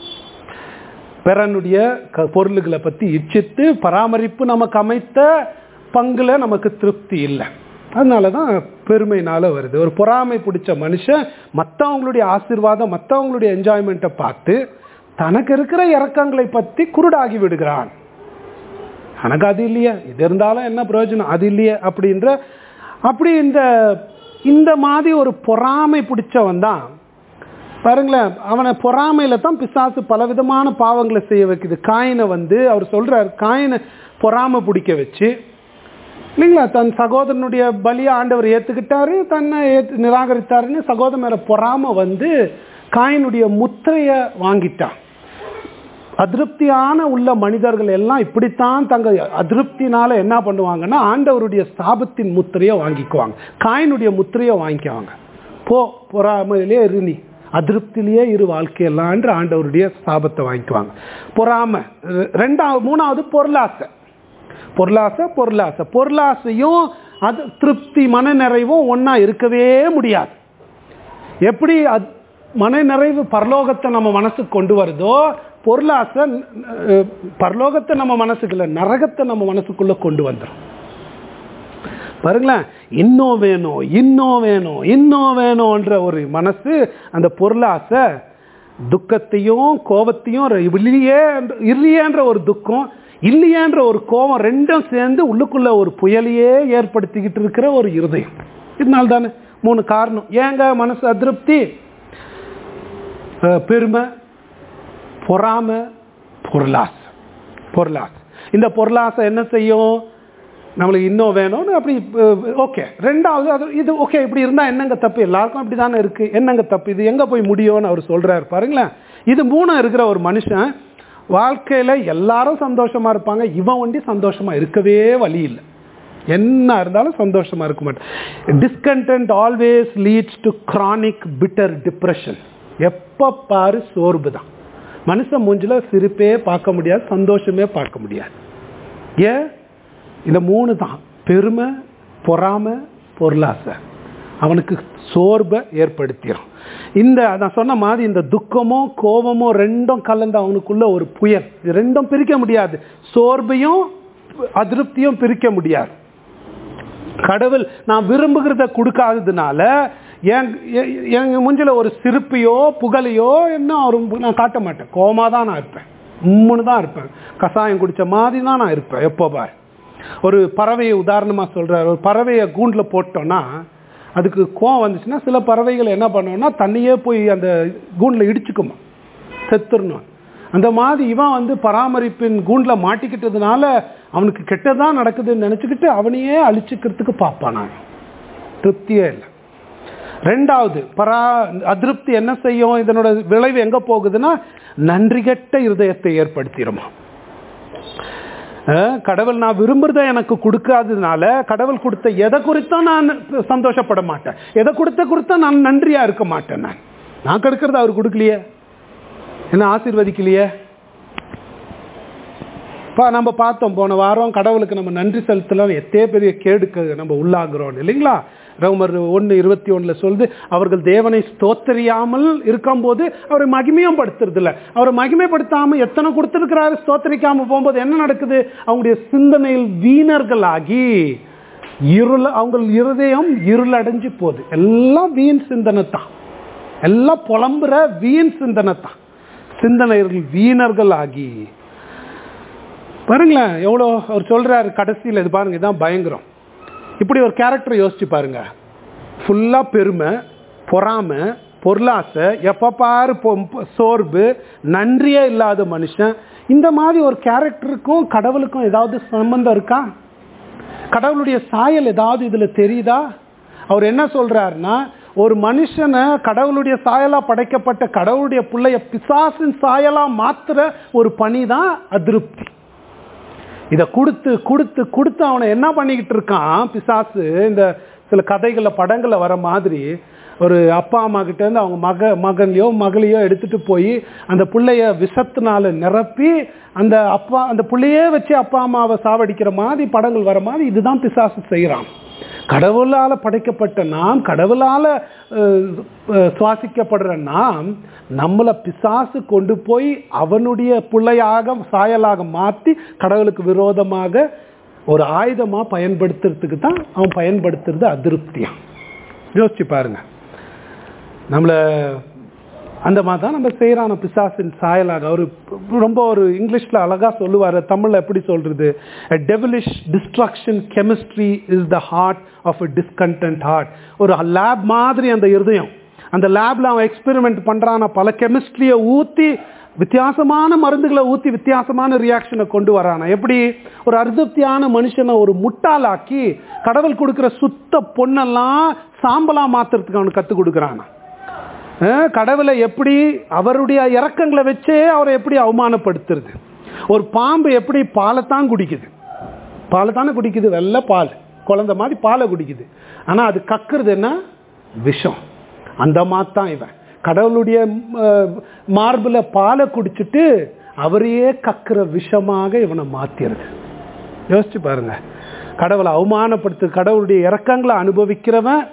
பிறனுடைய க- பொருள்களை பத்தி இச்சித்து பராமரிப்பு நமக்கு அமைத்த பங்குல நமக்கு திருப்தி இல்லை அதனால தான் பெருமைனால வருது ஒரு பொறாமை பிடிச்ச மனுஷன் மற்றவங்களுடைய ஆசீர்வாதம் மற்றவங்களுடைய என்ஜாய்மெண்ட்டை பார்த்து தனக்கு இருக்கிற இறக்கங்களை பற்றி குருடாகி விடுகிறான் எனக்கு அது இல்லையே இது இருந்தாலும் என்ன பிரயோஜனம் அது இல்லையே அப்படின்ற அப்படி இந்த இந்த மாதிரி ஒரு பொறாமை பிடிச்சவன் தான் பாருங்களேன் அவனை பொறாமையில தான் பிசாசு பலவிதமான பாவங்களை செய்ய வைக்குது காயினை வந்து அவர் சொல்றார் காயினை பொறாமை பிடிக்க வச்சு இல்லைங்களா தன் சகோதரனுடைய பலியை ஆண்டவர் ஏத்துக்கிட்டாரு தன்னை ஏத்து நிராகரித்தாருன்னு சகோதரன் மேல பொறாமை வந்து காயினுடைய முத்திரையை வாங்கிட்டான் அதிருப்தியான உள்ள மனிதர்கள் எல்லாம் இப்படித்தான் தங்க அதிருப்தினால என்ன பண்ணுவாங்கன்னா ஆண்டவருடைய ஸ்தாபத்தின் முத்திரையை வாங்கிக்குவாங்க காயினுடைய முத்திரையை வாங்கிக்குவாங்க போ பொறாமையிலே இரு நீ அதிருப்தியிலேயே இரு வாழ்க்கையெல்லான்ற ஆண்டவருடைய ஸ்தாபத்தை வாங்கிக்குவாங்க பொறாமை ரெ- ரெண்டாவது மூணாவது பொருளாசை பொருளாசை பொருளாசை பொருளாசையும் அது திருப்தி மனநிறைவும் ஒண்ணா இருக்கவே முடியாது எப்படி அத்- மனநிறைவு பரலோகத்தை நம்ம மனசுக்கு கொண்டு வருதோ பொருளாசை அஹ், பரலோகத்தை நம்ம மனசுக்கு இல்லை நரகத்தை நம்ம மனசுக்குள்ள கொண்டு வந்துடும் பாருங்களேன் இன்னும் வேணும் இன்னும் வேணும் இன்னும் வேணும்ன்ற ஒரு மனசு அந்த பொருளாசை துக்கத்தையும் கோபத்தையும் ர- இல்லையே இல்லையேன்ற ஒரு துக்கம் இல்லையேன்ற ஒரு கோபம் ரெண்டும் சேர்ந்து உள்ளுக்குள்ள ஒரு புயலையே ஏற்படுத்திக்கிட்டு இருக்கிற ஒரு இருதயம் இதனால தானே மூணு காரணம் ஏங்க மனசு அதிருப்தி அஹ், பெருமை பொறாமை பொருளாசை பொருளாசை இந்த பொருளாசை என்ன செய்யும் நம்மளுக்கு இன்னும் வேணும்னு அப்படி ஓகே ரெண்டாவது அது இது ஓகே இப்படி இருந்தால் என்னங்க தப்பு எல்லாருக்கும் அப்படி தானே இருக்கு என்னங்க தப்பு இது எங்கே போய் முடியும்னு அவர் சொல்றாரு பாருங்களேன் இது மூணு இருக்கிற ஒரு மனுஷன் வாழ்க்கையில் எல்லாரும் சந்தோஷமா இருப்பாங்க இவன் ஒண்டி சந்தோஷமா இருக்கவே வழி இல்லை என்ன இருந்தாலும் சந்தோஷமா இருக்க மாட்டேன் discontent always leads to chronic bitter depression எப்போ பாரு சோர்வு தான் மனுஷன் மூஞ்சில சிரிப்பே பார்க்க முடியாது சந்தோஷமே பார்க்க முடியாது ஏன் இந்த மூணு தான் பெருமை பொறாமை பொருளாசை அவனுக்கு சோர்வை ஏற்படுத்திடும் இந்த நான் சொன்ன மாதிரி இந்த துக்கமும் கோபமும் ரெண்டும் கலந்து அவனுக்குள்ள ஒரு புயல் இது ரெண்டும் பிரிக்க முடியாது சோர்வையும் அதிருப்தியும் பிரிக்க முடியாது கடவுள் நான் விரும்புகிறத கொடுக்காததுனால என் எ- என் முஞ்சில ஒரு சிரிப்பையோ புகழையோ என்ன ஒரு நான் காட்ட மாட்டேன் கோமா தான் நான் இருப்பேன் உம்முன்னு தான் இருப்பேன் கஷாயம் குடிச்ச மாதிரி தான் நான் இருப்பேன் எப்போ பார் ஒரு பறவையை உதாரணமா சொல்றாரு ஒரு பறவையை கூண்டுல போட்டோம்னா அதுக்கு கோவம் வந்துச்சுன்னா சில பறவைகள் என்ன பண்ணுவோம்னா தண்ணியே போய் அந்த கூண்டுல இடிச்சுக்குமா செத்துடணும் அந்த மாதிரி இவன் வந்து பராமரிப்பின் கூண்டுல மாட்டிக்கிட்டதுனால அவனுக்கு கெட்டதான் நடக்குதுன்னு நினைச்சுக்கிட்டு அவனையே அழிச்சுக்கிறதுக்கு பார்ப்பான் நான் திருப்தியே இல்லை ரெண்டாவது பரா அதிருப்தி என்ன செய்யும் இதனோட விளைவு எங்க போகுதுன்னா நன்றி கெட்ட இருதயத்தை ஏற்படுத்திடுமா அஹ், கடவுள் நான் விரும்புறத எனக்கு கொடுக்காததுனால கடவுள் கொடுத்த எதை குறித்தும் நான் சந்தோஷப்பட மாட்டேன் எதை கொடுத்த கொடுத்தா நான் நன்றியா இருக்க மாட்டேன் நான் நான் கெடுக்கிறது அவர் கொடுக்கலையே என்ன ஆசீர்வதிக்கலையே இப்போ நம்ம பார்த்தோம் போன வாரம் கடவுளுக்கு நம்ம நன்றி செலுத்தலாம் எத்தே பெரிய கேடுக்கு நம்ம உள்ளாகிறோம் இல்லைங்களா ரோமர் ஒன்று இருபத்தி ஒன்றில் சொல்லுது அவர்கள் தேவனை ஸ்தோத்தரியாமல் இருக்கும்போது அவரை மகிமையும் படுத்துறதில்ல அவரை மகிமைப்படுத்தாமல் எத்தனை கொடுத்துருக்கிறாரு ஸ்தோத்தரிக்காமல் போகும்போது என்ன நடக்குது அவங்களுடைய சிந்தனையில் வீணர்களாகி இருள் அவங்க இருதயம் இருளடைஞ்சு போகுது எல்லாம் வீண் சிந்தனை தான் எல்லாம் புலம்புற வீண் சிந்தனை தான் சிந்தனைகள் வீணர்கள் ஆகி பாருங்களேன் எவ்வளோ அவர் சொல்றாரு கடைசியில் இது பாருங்க இதான் பயங்கரம் இப்படி ஒரு கேரக்டர் யோசிச்சு பாருங்க ஃபுல்லாக பெருமை பொறாமை பொருளாசை எப்போ பாரு பொ- சோர்வு நன்றியே இல்லாத மனுஷன் இந்த மாதிரி ஒரு கேரக்டருக்கும் கடவுளுக்கும் ஏதாவது சம்பந்தம் இருக்கா கடவுளுடைய சாயல் ஏதாவது இதுல தெரியுதா அவர் என்ன சொல்றாருன்னா ஒரு மனுஷனை கடவுளுடைய சாயலா படைக்கப்பட்ட கடவுளுடைய பிள்ளைய பிசாசின் சாயலா மாத்துற ஒரு பணி தான் அதிருப்தி இதை கொடுத்து கொடுத்து கொடுத்து அவனை என்ன பண்ணிக்கிட்டு இருக்கான் பிசாசு இந்த சில கதைகளில் படங்களில் வர மாதிரி ஒரு அப்பா அம்மா கிட்ட இருந்து அவங்க மக மகனையோ மகளையோ எடுத்துட்டு போய் அந்த பிள்ளைய விஷத்தினால நிரப்பி அந்த அப்பா அந்த பிள்ளையே வச்சு அப்பா அம்மாவை சாவடிக்கிற மாதிரி படங்கள் வர மாதிரி இதுதான் பிசாசு செய்கிறான் கடவுளால படைக்கப்பட்ட நாம் கடவுளால அஹ், அஹ், சுவாசிக்கப்படுற நாம் நம்மளை பிசாசு கொண்டு போய் அவனுடைய பிள்ளையாக சாயலாக மாற்றி கடவுளுக்கு விரோதமாக ஒரு ஆயுதமா பயன்படுத்துறதுக்கு தான் அவன் பயன்படுத்துறது அதிருப்தியா யோசிச்சு பாருங்க நம்மளை அந்த மாதிரி தான் நம்ம செய்கிறான பிசாசின் சாயலாக அவர் ரொம்ப ஒரு இங்கிலீஷில் அழகாக சொல்லுவார் தமிழில் எப்படி சொல்கிறது devilish destruction chemistry is the heart of a discontent heart ஒரு லேப் மாதிரி அந்த இருதயம் அந்த லேப்ல அவன் எக்ஸ்பெரிமெண்ட் பண்ணுறான பல கெமிஸ்ட்ரியை ஊற்றி வித்தியாசமான மருந்துகளை ஊற்றி வித்தியாசமான ரியாக்ஷனை கொண்டு வரானா எப்படி ஒரு அர்த்தத்தியான மனுஷனை ஒரு முட்டாளாக்கி கடவுள் கொடுக்குற சுத்த பொண்ணெல்லாம் சாம்பலா மாத்துறதுக்கு அவனுக்கு கற்றுக் கொடுக்குறானா அஹ் கடவுளை எப்படி அவருடைய இறக்கங்களை வச்சே அவரை எப்படி அவமானப்படுத்துறது ஒரு பாம்பு எப்படி பாலைத்தான் குடிக்குது பாலை தானே குடிக்குது வெள்ளை பால் குழந்தை மாதிரி பாலை குடிக்குது ஆனால் அது கக்குறது என்ன விஷம் அந்த மாதிரி தான் இவன் கடவுளுடைய மார்பில் பாலை குடிச்சிட்டு அவரையே கக்குற விஷமாக இவனை மாத்திருது யோசிச்சு பாருங்க கடவுளை அவமானப்படுத்து கடவுளுடைய இறக்கங்களை அனுபவிக்கிறவன்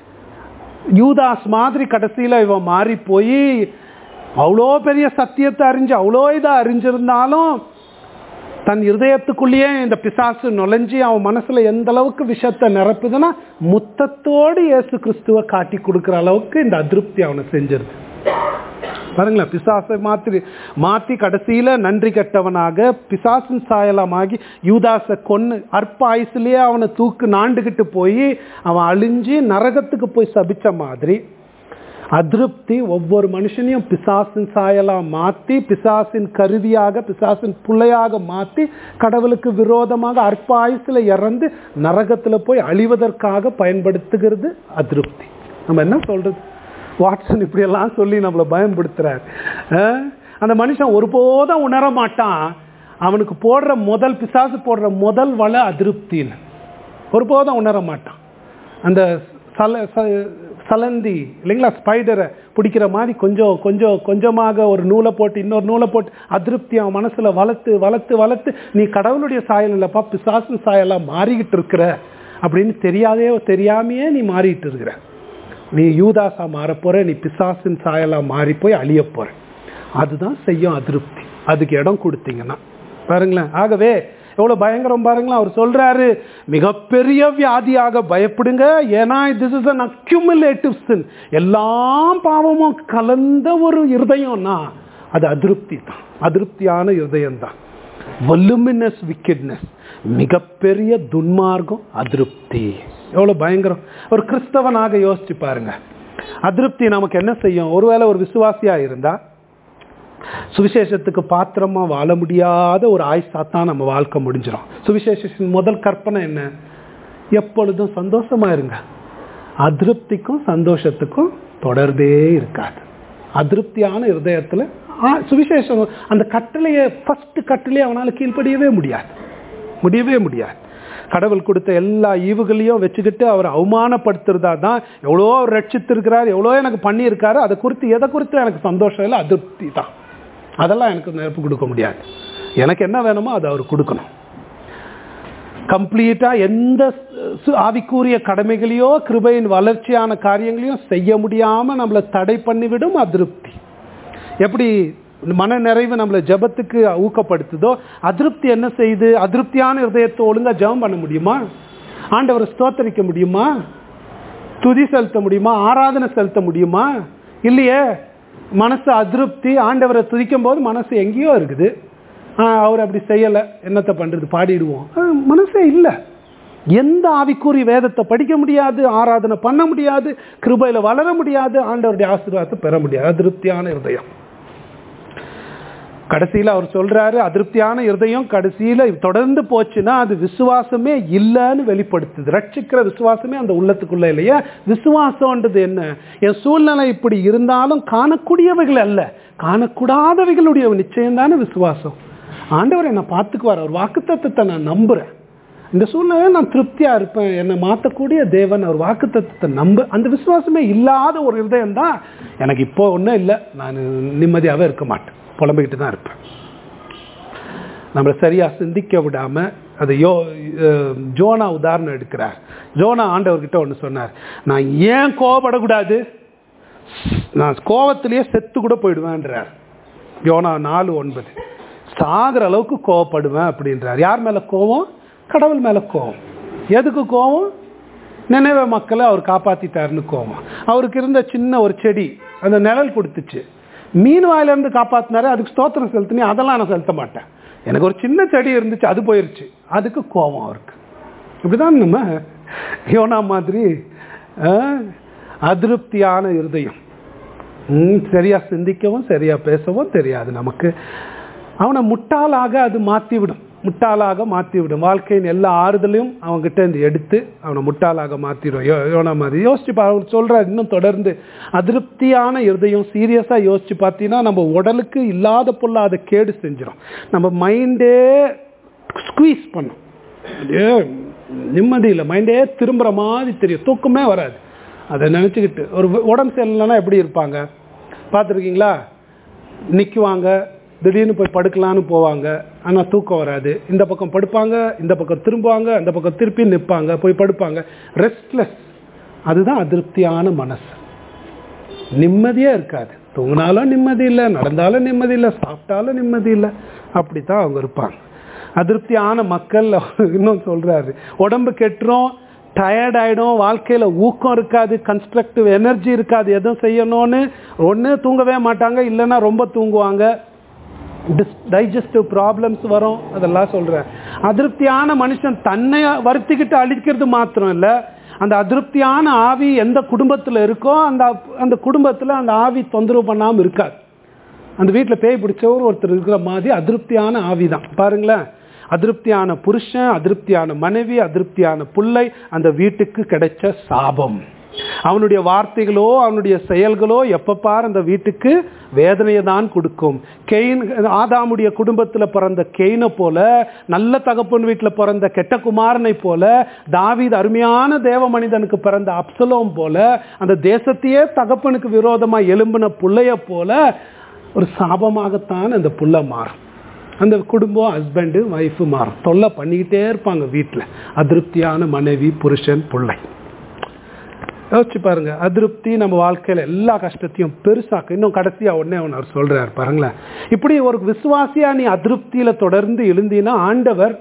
யூதாஸ் மாதிரி கடைசியில் இவன் மாறி போய் அவ்வளோ பெரிய சத்தியத்தை அறிஞ்சு அவ்வளோ இதை அறிஞ்சிருந்தாலும் தன் இருதயத்துக்குள்ளேயே இந்த பிசாசு நுழைஞ்சி அவன் மனசுல எந்த அளவுக்கு விஷத்தை நிரப்புதுன்னா முத்தத்தோடு இயேசு கிறிஸ்துவை காட்டி கொடுக்குற அளவுக்கு இந்த அதிருப்தி அவனை செஞ்சிருது பாருங்களேன் பிசாசை மாற்றி மாற்றி கடைசியில் நன்றி கெட்டவனாக பிசாசின் சாயலமாகி யூதாசை கொன்று அற்ப ஆயுசுலேயே அவனை தூக்கு நாண்டுகிட்டு போய் அவன் அழிஞ்சு நரகத்துக்கு போய் சபிச்ச மாதிரி அதிருப்தி ஒவ்வொரு மனுஷனையும் பிசாசின் சாயலா மாற்றி பிசாசின் கருவியாக பிசாசின் பிள்ளையாக மாற்றி கடவுளுக்கு விரோதமாக அற்ப ஆயுசுல இறந்து நரகத்தில் போய் அழிவதற்காக பயன்படுத்துகிறது அதிருப்தி நம்ம என்ன சொல்றது வாட்சன் இப்படியெல்லாம் சொல்லி நம்மளை பயன்படுத்துறார் அஹ்? அந்த மனுஷன் ஒருபோதும் உணர மாட்டான் அவனுக்கு போடுற முதல் பிசாசு போடுற முதல் வலை அதிருப்தின்னு ஒருபோதும் உணர மாட்டான் அந்த சல ச- சலந்தி இல்லைங்களா ஸ்பைடரை பிடிக்கிற மாதிரி கொஞ்சம் கொஞ்சம் கொஞ்சமாக ஒரு நூலை போட்டு இன்னொரு நூலை போட்டு அதிருப்தி அவன் மனசுல வளர்த்து வளர்த்து வளர்த்து நீ கடவுளுடைய சாயல் இல்லப்பா பிசாசின் சாயலா மாறிக்கிட்டு இருக்கிற அப்படின்னு தெரியாதே தெரியாமையே நீ மாறிட்டு இருக்கிற நீ யூதாசா மாறப் போற நீ பிசாசின் சாயலா மாறி போய் அழிய போற அதுதான் செய்யும் அதிருப்தி அதுக்கு இடம் கொடுத்தீங்கன்னா பாருங்களேன் ஆகவே எவ்வளவு பயங்கரம் பாருங்களேன் அவர் சொல்றாரு மிகப்பெரிய வியாதியாக பயப்படுங்க ஏன்னா this is an accumulative sin எல்லாம் பாவமும் கலந்த ஒரு இருதயம்னா அது அதிருப்தி தான் அதிருப்தியான இருதயம் தான் வல்லுமினஸ் விக்கெட்னஸ் மிகப்பெரிய துன்மார்க்கம் அதிருப்தி எவ்வளவு பயங்கரம் ஒரு கிறிஸ்தவனாக யோசிச்சு பாருங்க அதிருப்தி நமக்கு என்ன செய்யும் ஒருவேளை ஒரு விசுவாசியா இருந்தா சுவிசேஷத்துக்கு பாத்திரமா வாழ முடியாத ஒரு ஆயுசாத்தான் நம்ம வாழ்க்கை முடிஞ்சிடும் சுவிசேஷத்தின் முதல் கற்பனை என்ன எப்பொழுதும் சந்தோஷமா இருங்க அதிருப்திக்கும் சந்தோஷத்துக்கும் தொடர்பே இருக்காது அதிருப்தியான இருதயத்தில் சுவிசேஷம் அந்த கட்டளையை ஃபர்ஸ்ட் கட்டளையை அவனால் கீழ்ப்படியவே முடியாது முடியவே முடியாது கடவுள் கொடுத்த எல்லா ஈவுகளையும் வச்சுக்கிட்டு அவர் அவமானப்படுத்துறதா தான் எவ்வளோ அவர் ரட்சித்திருக்கிறார் எவ்வளோ எனக்கு பண்ணியிருக்காரு அதை குறித்து எதை குறித்து எனக்கு சந்தோஷம் இல்லை அதிருப்தி தான் அதெல்லாம் எனக்கு நிரப்பு கொடுக்க முடியாது எனக்கு என்ன வேணுமோ அதை அவர் கொடுக்கணும் கம்ப்ளீட்டாக எந்த சு- ஆவிக்குரிய கடமைகளையோ கிருபையின் வளர்ச்சியான காரியங்களையும் செய்ய முடியாமல் நம்மளை தடை பண்ணிவிடும் அதிருப்தி எப்படி மன நிறைவு நம்மளை ஜெபத்துக்கு ஊக்கப்படுத்துதோ அதிருப்தி என்ன செய்யுது அதிருப்தியான இருதயத்தை ஒழுங்கா ஜெபம் பண்ண முடியுமா ஆண்டவரை ஸ்தோத்தரிக்க முடியுமா துதி செலுத்த முடியுமா ஆராதனை செலுத்த முடியுமா இல்லையே மனசு அதிருப்தி ஆண்டவரை துதிக்கும் போது மனசு எங்கேயோ இருக்குது ஆ, அவர் அப்படி செய்யலை என்னத்தை பண்ணுறது பாடிடுவோம் ஆ, மனசே இல்லை எந்த ஆவிக்குரிய வேதத்தை படிக்க முடியாது ஆராதனை பண்ண முடியாது கிருபையில் வளர முடியாது ஆண்டவருடைய ஆசீர்வாதத்தை பெற முடியாது அதிருப்தியான இருதயம் கடைசியில் அவர் சொல்றாரு அதிருப்தியான இருதயம் கடைசியில் தொடர்ந்து போச்சுன்னா அது விசுவாசமே இல்லைன்னு வெளிப்படுத்துது ரட்சிக்கிற விசுவாசமே அந்த உள்ளத்துக்குள்ள இல்லையா விசுவாசம்ன்றது என்ன என் சூழ்நிலை இப்படி இருந்தாலும் காணக்கூடியவைகள் அல்ல காணக்கூடாதவைகளுடைய நிச்சயம் தானே விசுவாசம் ஆண்டவர் என்னை பார்த்துக்குவார் அவர் வாக்குத்தத்தத்தை நான் நம்புறேன் இந்த சூழ்நிலையில் நான் திருப்தியா இருப்பேன் என்னை மாற்றக்கூடிய தேவன் அவர் வாக்குத்தத்தத்தை நம்ப அந்த விசுவாசமே இல்லாத ஒரு இருதயம் தான் எனக்கு இப்போ ஒன்றும் இல்லை நான் நிம்மதியாகவே இருக்க மாட்டேன் புலம்பிக்கிட்டு தான் இருப்பேன் நம்மளை சரியா சிந்திக்க விடாம அதை யோ அஹ் ஜோனா உதாரணம் எடுக்கிறார் ஜோனா ஆண்டவர்கிட்ட ஒன்று சொன்னார் நான் ஏன் கோவப்படக்கூடாது நான் கோவத்திலேயே செத்து கூட போயிடுவேன்றார் யோனா நாலு ஒன்பது சாகிற அளவுக்கு கோவப்படுவேன் அப்படின்றார் யார் மேல கோவம் கடவுள் மேல கோவம் எதுக்கு கோவம் நினைவே மக்களை அவர் காப்பாத்திட்டாருன்னு கோவம் அவருக்கு இருந்த சின்ன ஒரு செடி அந்த நிழல் கொடுத்துச்சு மீன் வாயிலிருந்து காப்பாத்தினாரு அதுக்கு ஸ்தோத்திரம் செலுத்தினே அதெல்லாம் நான் செலுத்த மாட்டேன் எனக்கு ஒரு சின்ன செடி இருந்துச்சு அது போயிருச்சு அதுக்கு கோபம் அவருக்கு இப்படிதான் நம்ம யோனா மாதிரி ஆஹ், அதிருப்தியான இருதயம் ம், சரியா சிந்திக்கவும் சரியா பேசவும் தெரியாது நமக்கு அவனை முட்டாளாக அது மாற்றி விடும் முட்டாளாக மாற்றி விடும் வாழ்க்கையின் எல்லா ஆறுதலையும் அவன்கிட்ட இருந்து எடுத்து அவனை முட்டாளாக மாற்றிடும் யோ யோனா மாதிரி யோசிச்சு பா அவர் சொல்கிறார் இன்னும் தொடர்ந்து அதிருப்தியான இருதயம் சீரியஸாக யோசிச்சு பார்த்தீங்கன்னா நம்ம உடலுக்கு இல்லாத பொல்லாத கேடு செஞ்சிடும் நம்ம மைண்டே ஸ்குவீஸ் பண்ணும் அப்படியே நிம்மதி இல்லை மைண்டே திரும்புகிற மாதிரி தெரியும் தூக்கமே வராது அதை நினச்சிக்கிட்டு ஒரு உடம்பு சரியில்லைன்னா எப்படி இருப்பாங்க பார்த்துருக்கீங்களா நிற்குவாங்க திடீர்னு போய் படுக்கலான்னு போவாங்க ஆனால் தூக்கம் வராது இந்த பக்கம் படுப்பாங்க இந்த பக்கம் திரும்புவாங்க அந்த பக்கம் திருப்பி நிற்பாங்க போய் படுப்பாங்க ரெஸ்ட்லெஸ் அதுதான் அதிருப்தியான மனசு நிம்மதியே இருக்காது தூங்கினாலும் நிம்மதி இல்லை நடந்தாலும் நிம்மதி இல்லை சாப்பிட்டாலும் நிம்மதி இல்லை அப்படி தான் அவங்க இருப்பாங்க அதிருப்தியான மக்கள் இன்னும் சொல்றாரு உடம்பு கெட்டுரும் டயர்ட் ஆயிடும் வாழ்க்கையில ஊக்கம் இருக்காது கன்ஸ்ட்ரக்டிவ் எனர்ஜி இருக்காது எதுவும் செய்யணும்னு ஒன்று தூங்கவே மாட்டாங்க இல்லைன்னா ரொம்ப தூங்குவாங்க டைஜஸ்டிவ் ப்ராப்ளம்ஸ் வரும் அதெல்லாம் சொல்றேன் அதிருப்தியான மனுஷன் தன்னை வருத்திக்கிட்டு அழிக்கிறது மாத்திரம் இல்லை அந்த அதிருப்தியான ஆவி எந்த குடும்பத்தில் இருக்கோ அந்த அந்த குடும்பத்தில் அந்த ஆவி தொந்தரவு பண்ணாமல் இருக்காது அந்த வீட்டில் பேய் பிடிச்சவர் ஒருத்தர் இருக்கிற மாதிரி அதிருப்தியான ஆவி தான் பாருங்களேன் அதிருப்தியான புருஷன் அதிருப்தியான மனைவி அதிருப்தியான பிள்ளை அந்த வீட்டுக்கு கிடைச்ச சாபம் அவனுடைய வார்த்தைகளோ அவனுடைய செயல்களோ எப்ப பார் அந்த வீட்டுக்கு வேதனையை தான் கொடுக்கும் கெயின் ஆதாமுடைய குடும்பத்தில் பிறந்த கெயினை போல நல்ல தகப்பன் வீட்டில் பிறந்த கெட்ட குமாரனை போல தாவீது அருமையான தேவ மனிதனுக்கு பிறந்த அப்சலோம் போல அந்த தேசத்தையே தகப்பனுக்கு விரோதமாக எலும்பின புள்ளைய போல ஒரு சாபமாகத்தான் அந்த புள்ள மாறும் அந்த குடும்பம் ஹஸ்பண்டு ஒய்ஃபு மாறும் தொல்லை பண்ணிக்கிட்டே இருப்பாங்க வீட்டில் அதிருப்தியான மனைவி புருஷன் பிள்ளை யோசிச்சு பாருங்க அதிருப்தி நம்ம வாழ்க்கையில எல்லா கஷ்டத்தையும் பெருசாக்க இன்னும் கடைசியா உடனே ஒன்று அவர் சொல்றாரு பாருங்களேன் இப்படி ஒரு விசுவாசியா நீ அதிருப்தியில தொடர்ந்து எழுந்தினா ஆண்டவர்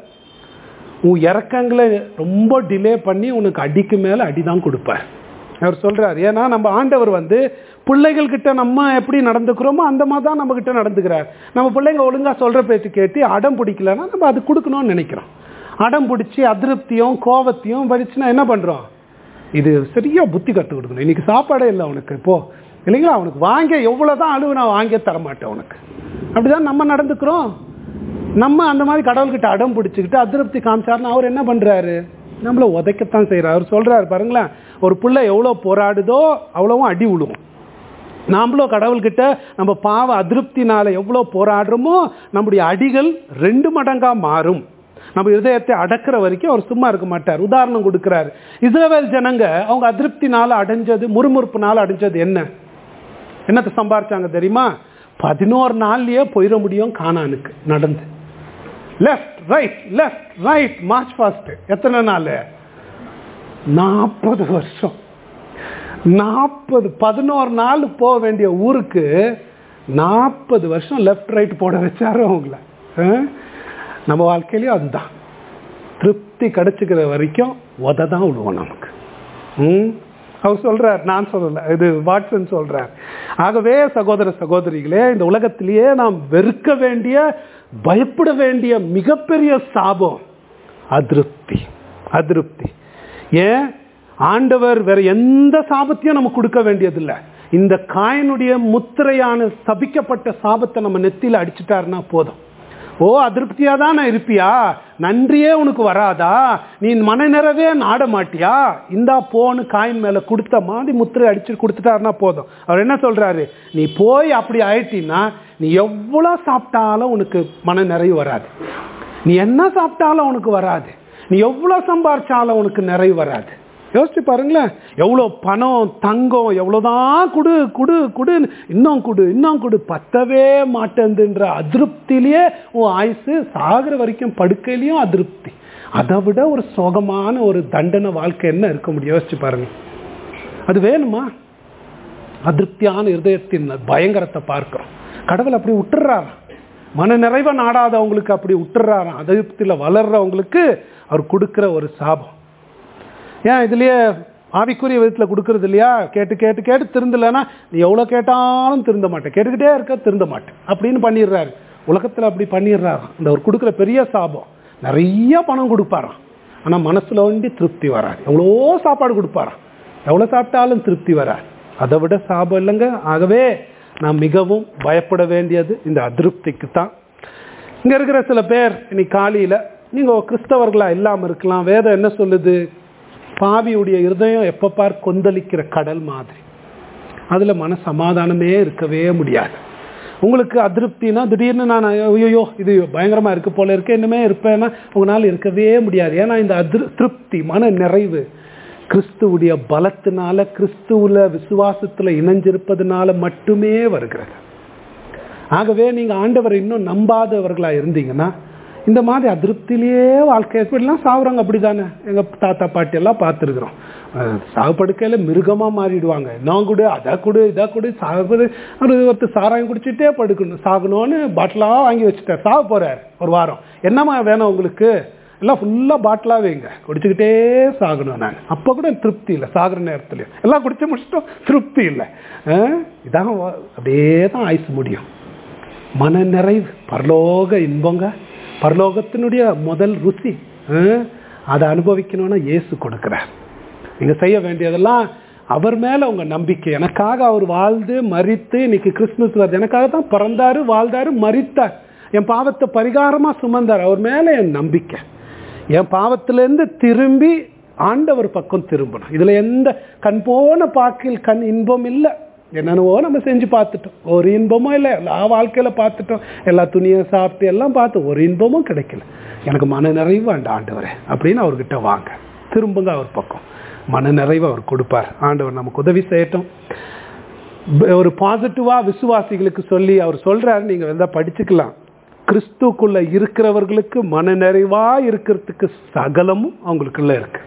உன் இறக்கங்களை ரொம்ப டிலே பண்ணி உனக்கு அடிக்கு மேல அடிதான் கொடுப்பார் அவர் சொல்றார் ஏன்னா நம்ம ஆண்டவர் வந்து பிள்ளைகள் கிட்ட நம்ம எப்படி நடந்துக்கிறோமோ அந்த மாதிரி தான் நம்ம கிட்ட நடந்துக்கிறார் நம்ம பிள்ளைங்க ஒழுங்கா சொல்ற பேச்சு கேட்டு அடம் பிடிக்கலன்னா நம்ம அது கொடுக்கணும்னு நினைக்கிறோம் அடம் பிடிச்சி அதிருப்தியும் கோவத்தையும் படிச்சுன்னா என்ன பண்றோம் இது சரியா புத்தி கற்றுக் கொடுக்கணும் இன்னைக்கு சாப்பாடே இல்லை அவனுக்கு இப்போ இல்லைங்களா அவனுக்கு வாங்க எவ்வளோதான் அழுவு நான் வாங்கியே தரமாட்டேன் உனக்கு அப்படிதான் நம்ம நடந்துக்கிறோம் நம்ம அந்த மாதிரி கடவுள்கிட்ட அடம் பிடிச்சிக்கிட்டு அதிருப்தி காமிச்சாருன்னா அவர் என்ன பண்றாரு நம்மள உதைக்கத்தான் செய்கிறார் அவர் சொல்றாரு பாருங்களேன் ஒரு பிள்ளை எவ்வளோ போராடுதோ அவ்வளவும் அடி விழுவும் நாமளும் கடவுள்கிட்ட நம்ம பாவ அதிருப்தினால எவ்வளோ போராடுறோமோ நம்முடைய அடிகள் ரெண்டு மடங்கா மாறும் நம்ம இருதயத்தை அடக்கிற வரைக்கும் அவர் சும்மா இருக்க மாட்டார் உதாரணம் கொடுக்கிறார் இஸ்ரவேல் ஜனங்க அவங்க அதிருப்தினால அடைஞ்சது முறுமுறுப்புனால அடைஞ்சது என்ன என்னத்தை சம்பாரிச்சாங்க தெரியுமா பதினோரு நாள்லயே போயிட முடியும் கானானுக்கு நடந்து left right left right march fast எத்தனை நாள் நாற்பது வருஷம் நாற்பது பதினோரு நாள் போக வேண்டிய ஊருக்கு நாற்பது வருஷம் லெஃப்ட் ரைட் போட வச்சாரு அவங்கள ஆ? நம்ம வாழ்க்கையிலயும் அதுதான் திருப்தி கிடைச்சிக்கிற வரைக்கும் உத தான் விடுவோம் நமக்கு ம் அவர் சொல்றார் நான் சொல்லல இது வாட்சன் சொல்றார் ஆகவே சகோதர சகோதரிகளே இந்த உலகத்திலேயே நாம் வெறுக்க வேண்டிய பயப்பட வேண்டிய மிகப்பெரிய சாபம் அதிருப்தி அதிருப்தி ஏன் ஆண்டவர் வேற எந்த சாபத்தையும் நம்ம கொடுக்க வேண்டியதில்லை இந்த காயினுடைய முத்திரையான சபிக்கப்பட்ட சாபத்தை நம்ம நெத்தியில அடிச்சிட்டாருன்னா போதும் ஓ அதிருப்தியா தான் இருப்பியா நன்றியே உனக்கு வராதா நீ மன நிறைவே நாட மாட்டியா இந்தா போன்னு காயின் மேல கொடுத்த மாதிரி முத்திரை அடிச்சு கொடுத்துட்டாருன்னா போதும் அவர் என்ன சொல்றாரு நீ போய் அப்படி ஆயிட்டீன்னா நீ எவ்வளவு சாப்பிட்டாலும் உனக்கு மன நிறைவு வராது நீ என்ன சாப்பிட்டாலும் உனக்கு வராது நீ எவ்வளவு சம்பாரிச்சாலும் உனக்கு நிறைவு வராது யோசிச்சு பாருங்களேன் எவ்வளோ பணம் தங்கம் எவ்வளோதான் குடு குடு குடு இன்னும் குடு இன்னும் குடு பத்தவே மாட்டேங்குதுன்ற அதிருப்தியிலேயே உன் ஆயுசு சாகிற வரைக்கும் படுக்கையிலையும் அதிருப்தி அதை விட ஒரு சோகமான ஒரு தண்டனை வாழ்க்கை என்ன இருக்க முடியும் யோசிச்சு பாருங்க அது வேணுமா அதிருப்தியான இருதயத்தின் பயங்கரத்தை பார்க்கிறோம் கடவுள் அப்படி விட்டுறாராம் மன நிறைவை நாடாதவங்களுக்கு அப்படி விட்டுறாராம் அதிருப்தியில் வளர்றவங்களுக்கு அவர் கொடுக்கிற ஒரு சாபம் ஏன் இதுலயே ஆவிக்குரிய விதத்தில் கொடுக்கறது இல்லையா கேட்டு கேட்டு கேட்டு திருந்தலைன்னா நீ எவ்வளோ கேட்டாலும் திருந்த மாட்டேன் கேட்டுக்கிட்டே இருக்க திருந்த மாட்டேன் அப்படின்னு பண்ணிடுறாரு உலகத்தில் அப்படி பண்ணிடுறாராம் இந்த அவர் கொடுக்குற பெரிய சாபம் நிறைய பணம் கொடுப்பாராம் ஆனால் மனசுல ஒண்டி திருப்தி வராது எவ்வளோ சாப்பாடு கொடுப்பாராம் எவ்வளோ சாப்பிட்டாலும் திருப்தி வராது அதை விட சாபம் இல்லைங்க ஆகவே நாம் மிகவும் பயப்பட வேண்டியது இந்த அதிருப்திக்கு தான் இங்கே இருக்கிற சில பேர் இன்னைக்கு காலையில் நீங்கள் கிறிஸ்தவர்களா இல்லாமல் இருக்கலாம் வேதம் என்ன சொல்லுது பாவியுடைய இருதயம் எப்போ பார் கொந்தளிக்கிற கடல் மாதிரி அதில் மன சமாதானமே இருக்கவே முடியாது உங்களுக்கு அதிருப்தினா திடீர்னு நான் ஐயோ இது பயங்கரமாக இருக்கு போல இருக்கு இன்னுமே இருப்பேன்னா உங்களால் இருக்கவே முடியாது ஏன்னா இந்த அதிரு திருப்தி மன நிறைவு கிறிஸ்துவுடைய பலத்தினால கிறிஸ்துவுல விசுவாசத்தில் இணைஞ்சிருப்பதனால மட்டுமே வருகிறது ஆகவே நீங்கள் ஆண்டவரை இன்னும் நம்பாதவர்களாக இருந்தீங்கன்னா இந்த மாதிரி அதிருப்தியிலேயே வாழ்க்கை இப்படிலாம் சாகுறாங்க அப்படி தானே எங்கள் தாத்தா பாட்டி எல்லாம் பார்த்துருக்குறோம் சாகுப்படுக்கையில் மிருகமாக மாறிடுவாங்க நான் கொடு அதை கொடு இதை கொடு சாகுது ஒரு ஒருத்தர் சாராயம் குடிச்சிட்டே படுக்கணும் சாகணும்னு பாட்டிலாக வாங்கி வச்சுட்டார் சாக போகிறார் ஒரு வாரம் என்னம்மா வேணும் உங்களுக்கு எல்லாம் ஃபுல்லாக பாட்டிலாக வைங்க குடிச்சுக்கிட்டே சாகணும் நான் அப்போ கூட திருப்தி இல்லை சாகுற நேரத்துலையும் எல்லாம் குடிச்சு முடிச்சிட்டோம் திருப்தி இல்லை இதான் அப்படியே தான் ஆயுசு முடியும் மன நிறைவு பரலோக இன்பங்க பரலோகத்தினுடைய முதல் ருசி அதை அனுபவிக்கணும்னா இயேசு கொடுக்குறார் நீங்க செய்ய வேண்டியதெல்லாம் அவர் மேல உங்க நம்பிக்கை எனக்காக அவர் வாழ்ந்து மறித்து இன்னைக்கு கிறிஸ்துமஸ் வருது எனக்காக தான் பிறந்தாரு வாழ்ந்தாரு மறித்தார் என் பாவத்தை பரிகாரமா சுமந்தார் அவர் மேல என் நம்பிக்கை என் பாவத்திலேருந்து திரும்பி ஆண்டவர் பக்கம் திரும்பணும் இதுல எந்த கண் போன பாக்கில் கண் இன்பம் இல்லை என்னென்னவோ நம்ம செஞ்சு பார்த்துட்டோம் ஒரு இன்பமும் இல்லை எல்லா வாழ்க்கையில பார்த்துட்டோம் எல்லா துணியும் சாப்பிட்டு எல்லாம் பார்த்து ஒரு இன்பமும் கிடைக்கல எனக்கு மன நிறைவு வேண்டாம் ஆண்டவரே அப்படின்னு அவர்கிட்ட வாங்க திரும்புங்க அவர் பக்கம் மன நிறைவு அவர் கொடுப்பார் ஆண்டவர் நமக்கு உதவி செய்யட்டும் ஒரு பாசிட்டிவா விசுவாசிகளுக்கு சொல்லி அவர் சொல்றாரு நீங்க வந்து படிச்சுக்கலாம் கிறிஸ்துக்குள்ள இருக்கிறவர்களுக்கு மன நிறைவா இருக்கிறதுக்கு சகலமும் அவங்களுக்குள்ள இருக்கு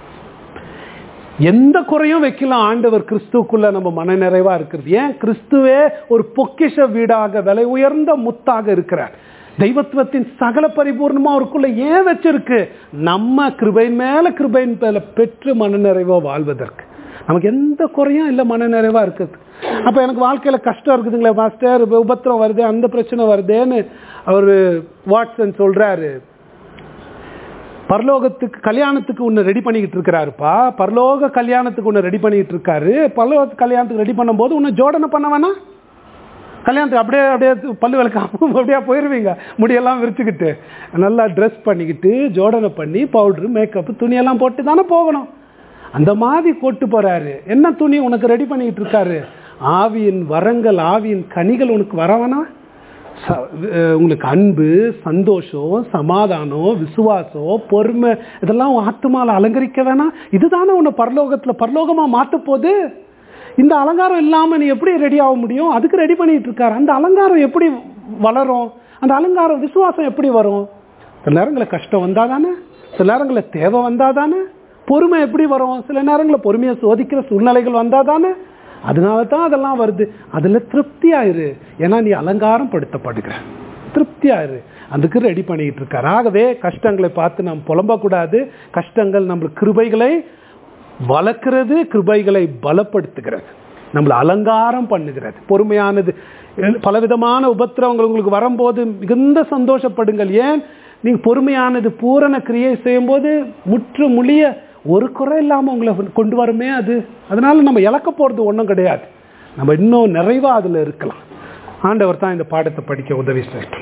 எந்த குறையும் வைக்கலாம் ஆண்டவர் கிறிஸ்துக்குள்ள நம்ம மன நிறைவா இருக்கிறது ஏன் கிறிஸ்துவே ஒரு பொக்கிஷ வீடாக விலை உயர்ந்த முத்தாக இருக்கிறார் தெய்வத்துவத்தின் சகல பரிபூர்ணமா அவருக்குள்ள ஏன் வச்சிருக்கு நம்ம கிருபையின் மேல கிருபையின் மேல பெற்று மன நிறைவா வாழ்வதற்கு நமக்கு எந்த குறையும் இல்லை மன நிறைவா இருக்குது அப்ப எனக்கு வாழ்க்கையில கஷ்டம் இருக்குதுங்களே மாஸ்டர் உபத்திரம் வருது அந்த பிரச்சனை வருதேன்னு அவர் வாட்ஸன் சொல்றாரு பரலோகத்துக்கு கல்யாணத்துக்கு ஒன்று ரெடி பண்ணிக்கிட்டு இருக்கிறாருப்பா பரலோக கல்யாணத்துக்கு ஒன்று ரெடி பண்ணிக்கிட்டு இருக்காரு பரலோக கல்யாணத்துக்கு ரெடி பண்ணும்போது உன்னை ஜோடனை பண்ண வேணாம் கல்யாணத்துக்கு அப்படியே அப்படியே பல்லு விளக்காம அப்படியே போயிடுவீங்க முடியெல்லாம் விரிச்சுக்கிட்டு நல்லா ட்ரெஸ் பண்ணிக்கிட்டு ஜோடனை பண்ணி பவுட்ரு மேக்கப் துணியெல்லாம் போட்டு தானே போகணும் அந்த மாதிரி கொட்டு போறாரு என்ன துணி உனக்கு ரெடி பண்ணிக்கிட்டு இருக்காரு ஆவியின் வரங்கள் ஆவியின் கனிகள் உனக்கு வரவனா ச- அஹ் உங்களுக்கு அன்பு சந்தோஷம் சமாதானம் விசுவாசம் பொறுமை இதெல்லாம் உன் ஆத்துமால அலங்கரிக்க வேணாம் இதுதானே உன்னை பரலோகத்துல பரலோகமா மாத்த போகுது இந்த அலங்காரம் இல்லாம நீ எப்படி ரெடி ஆக முடியும் அதுக்கு ரெடி பண்ணிட்டு இருக்காரு அந்த அலங்காரம் எப்படி வளரும் அந்த அலங்காரம் விசுவாசம் எப்படி வரும் சில நேரங்களில் கஷ்டம் வந்தாதானே சில நேரங்களில் தேவை வந்தாதானே பொறுமை எப்படி வரும் சில நேரங்களில் பொறுமையை சோதிக்கிற சூழ்நிலைகள் வந்தாதானே அதனால தான் அதெல்லாம் வருது அதில் திருப்தி ஆயிரு ஏன்னா நீ அலங்காரம் படுத்தப்படுகிற திருப்தி ஆயிரு அதுக்கு ரெடி பண்ணிட்டு இருக்காரு ஆகவே கஷ்டங்களை பார்த்து நாம் புலம்பக்கூடாது கஷ்டங்கள் நம்மளுக்கு கிருபைகளை வளர்க்கிறது கிருபைகளை பலப்படுத்துகிறது நம்மளை அலங்காரம் பண்ணுகிறது பொறுமையானது பலவிதமான உபத்திரவங்கள் உங்களுக்கு வரும்போது மிகுந்த சந்தோஷப்படுங்கள் ஏன் நீங்க பொறுமையானது பூரண கிரியை செய்யும்போது முற்று முழிய ஒரு குறை இல்லாம உங்களை கொண்டு வருமே அது அதனால நம்ம இழக்க போறது ஒன்றும் கிடையாது நம்ம இன்னும் நிறைவா அதுல இருக்கலாம் ஆண்டவர் தான் இந்த பாடத்தை படிக்க உதவி செய்யட்டும்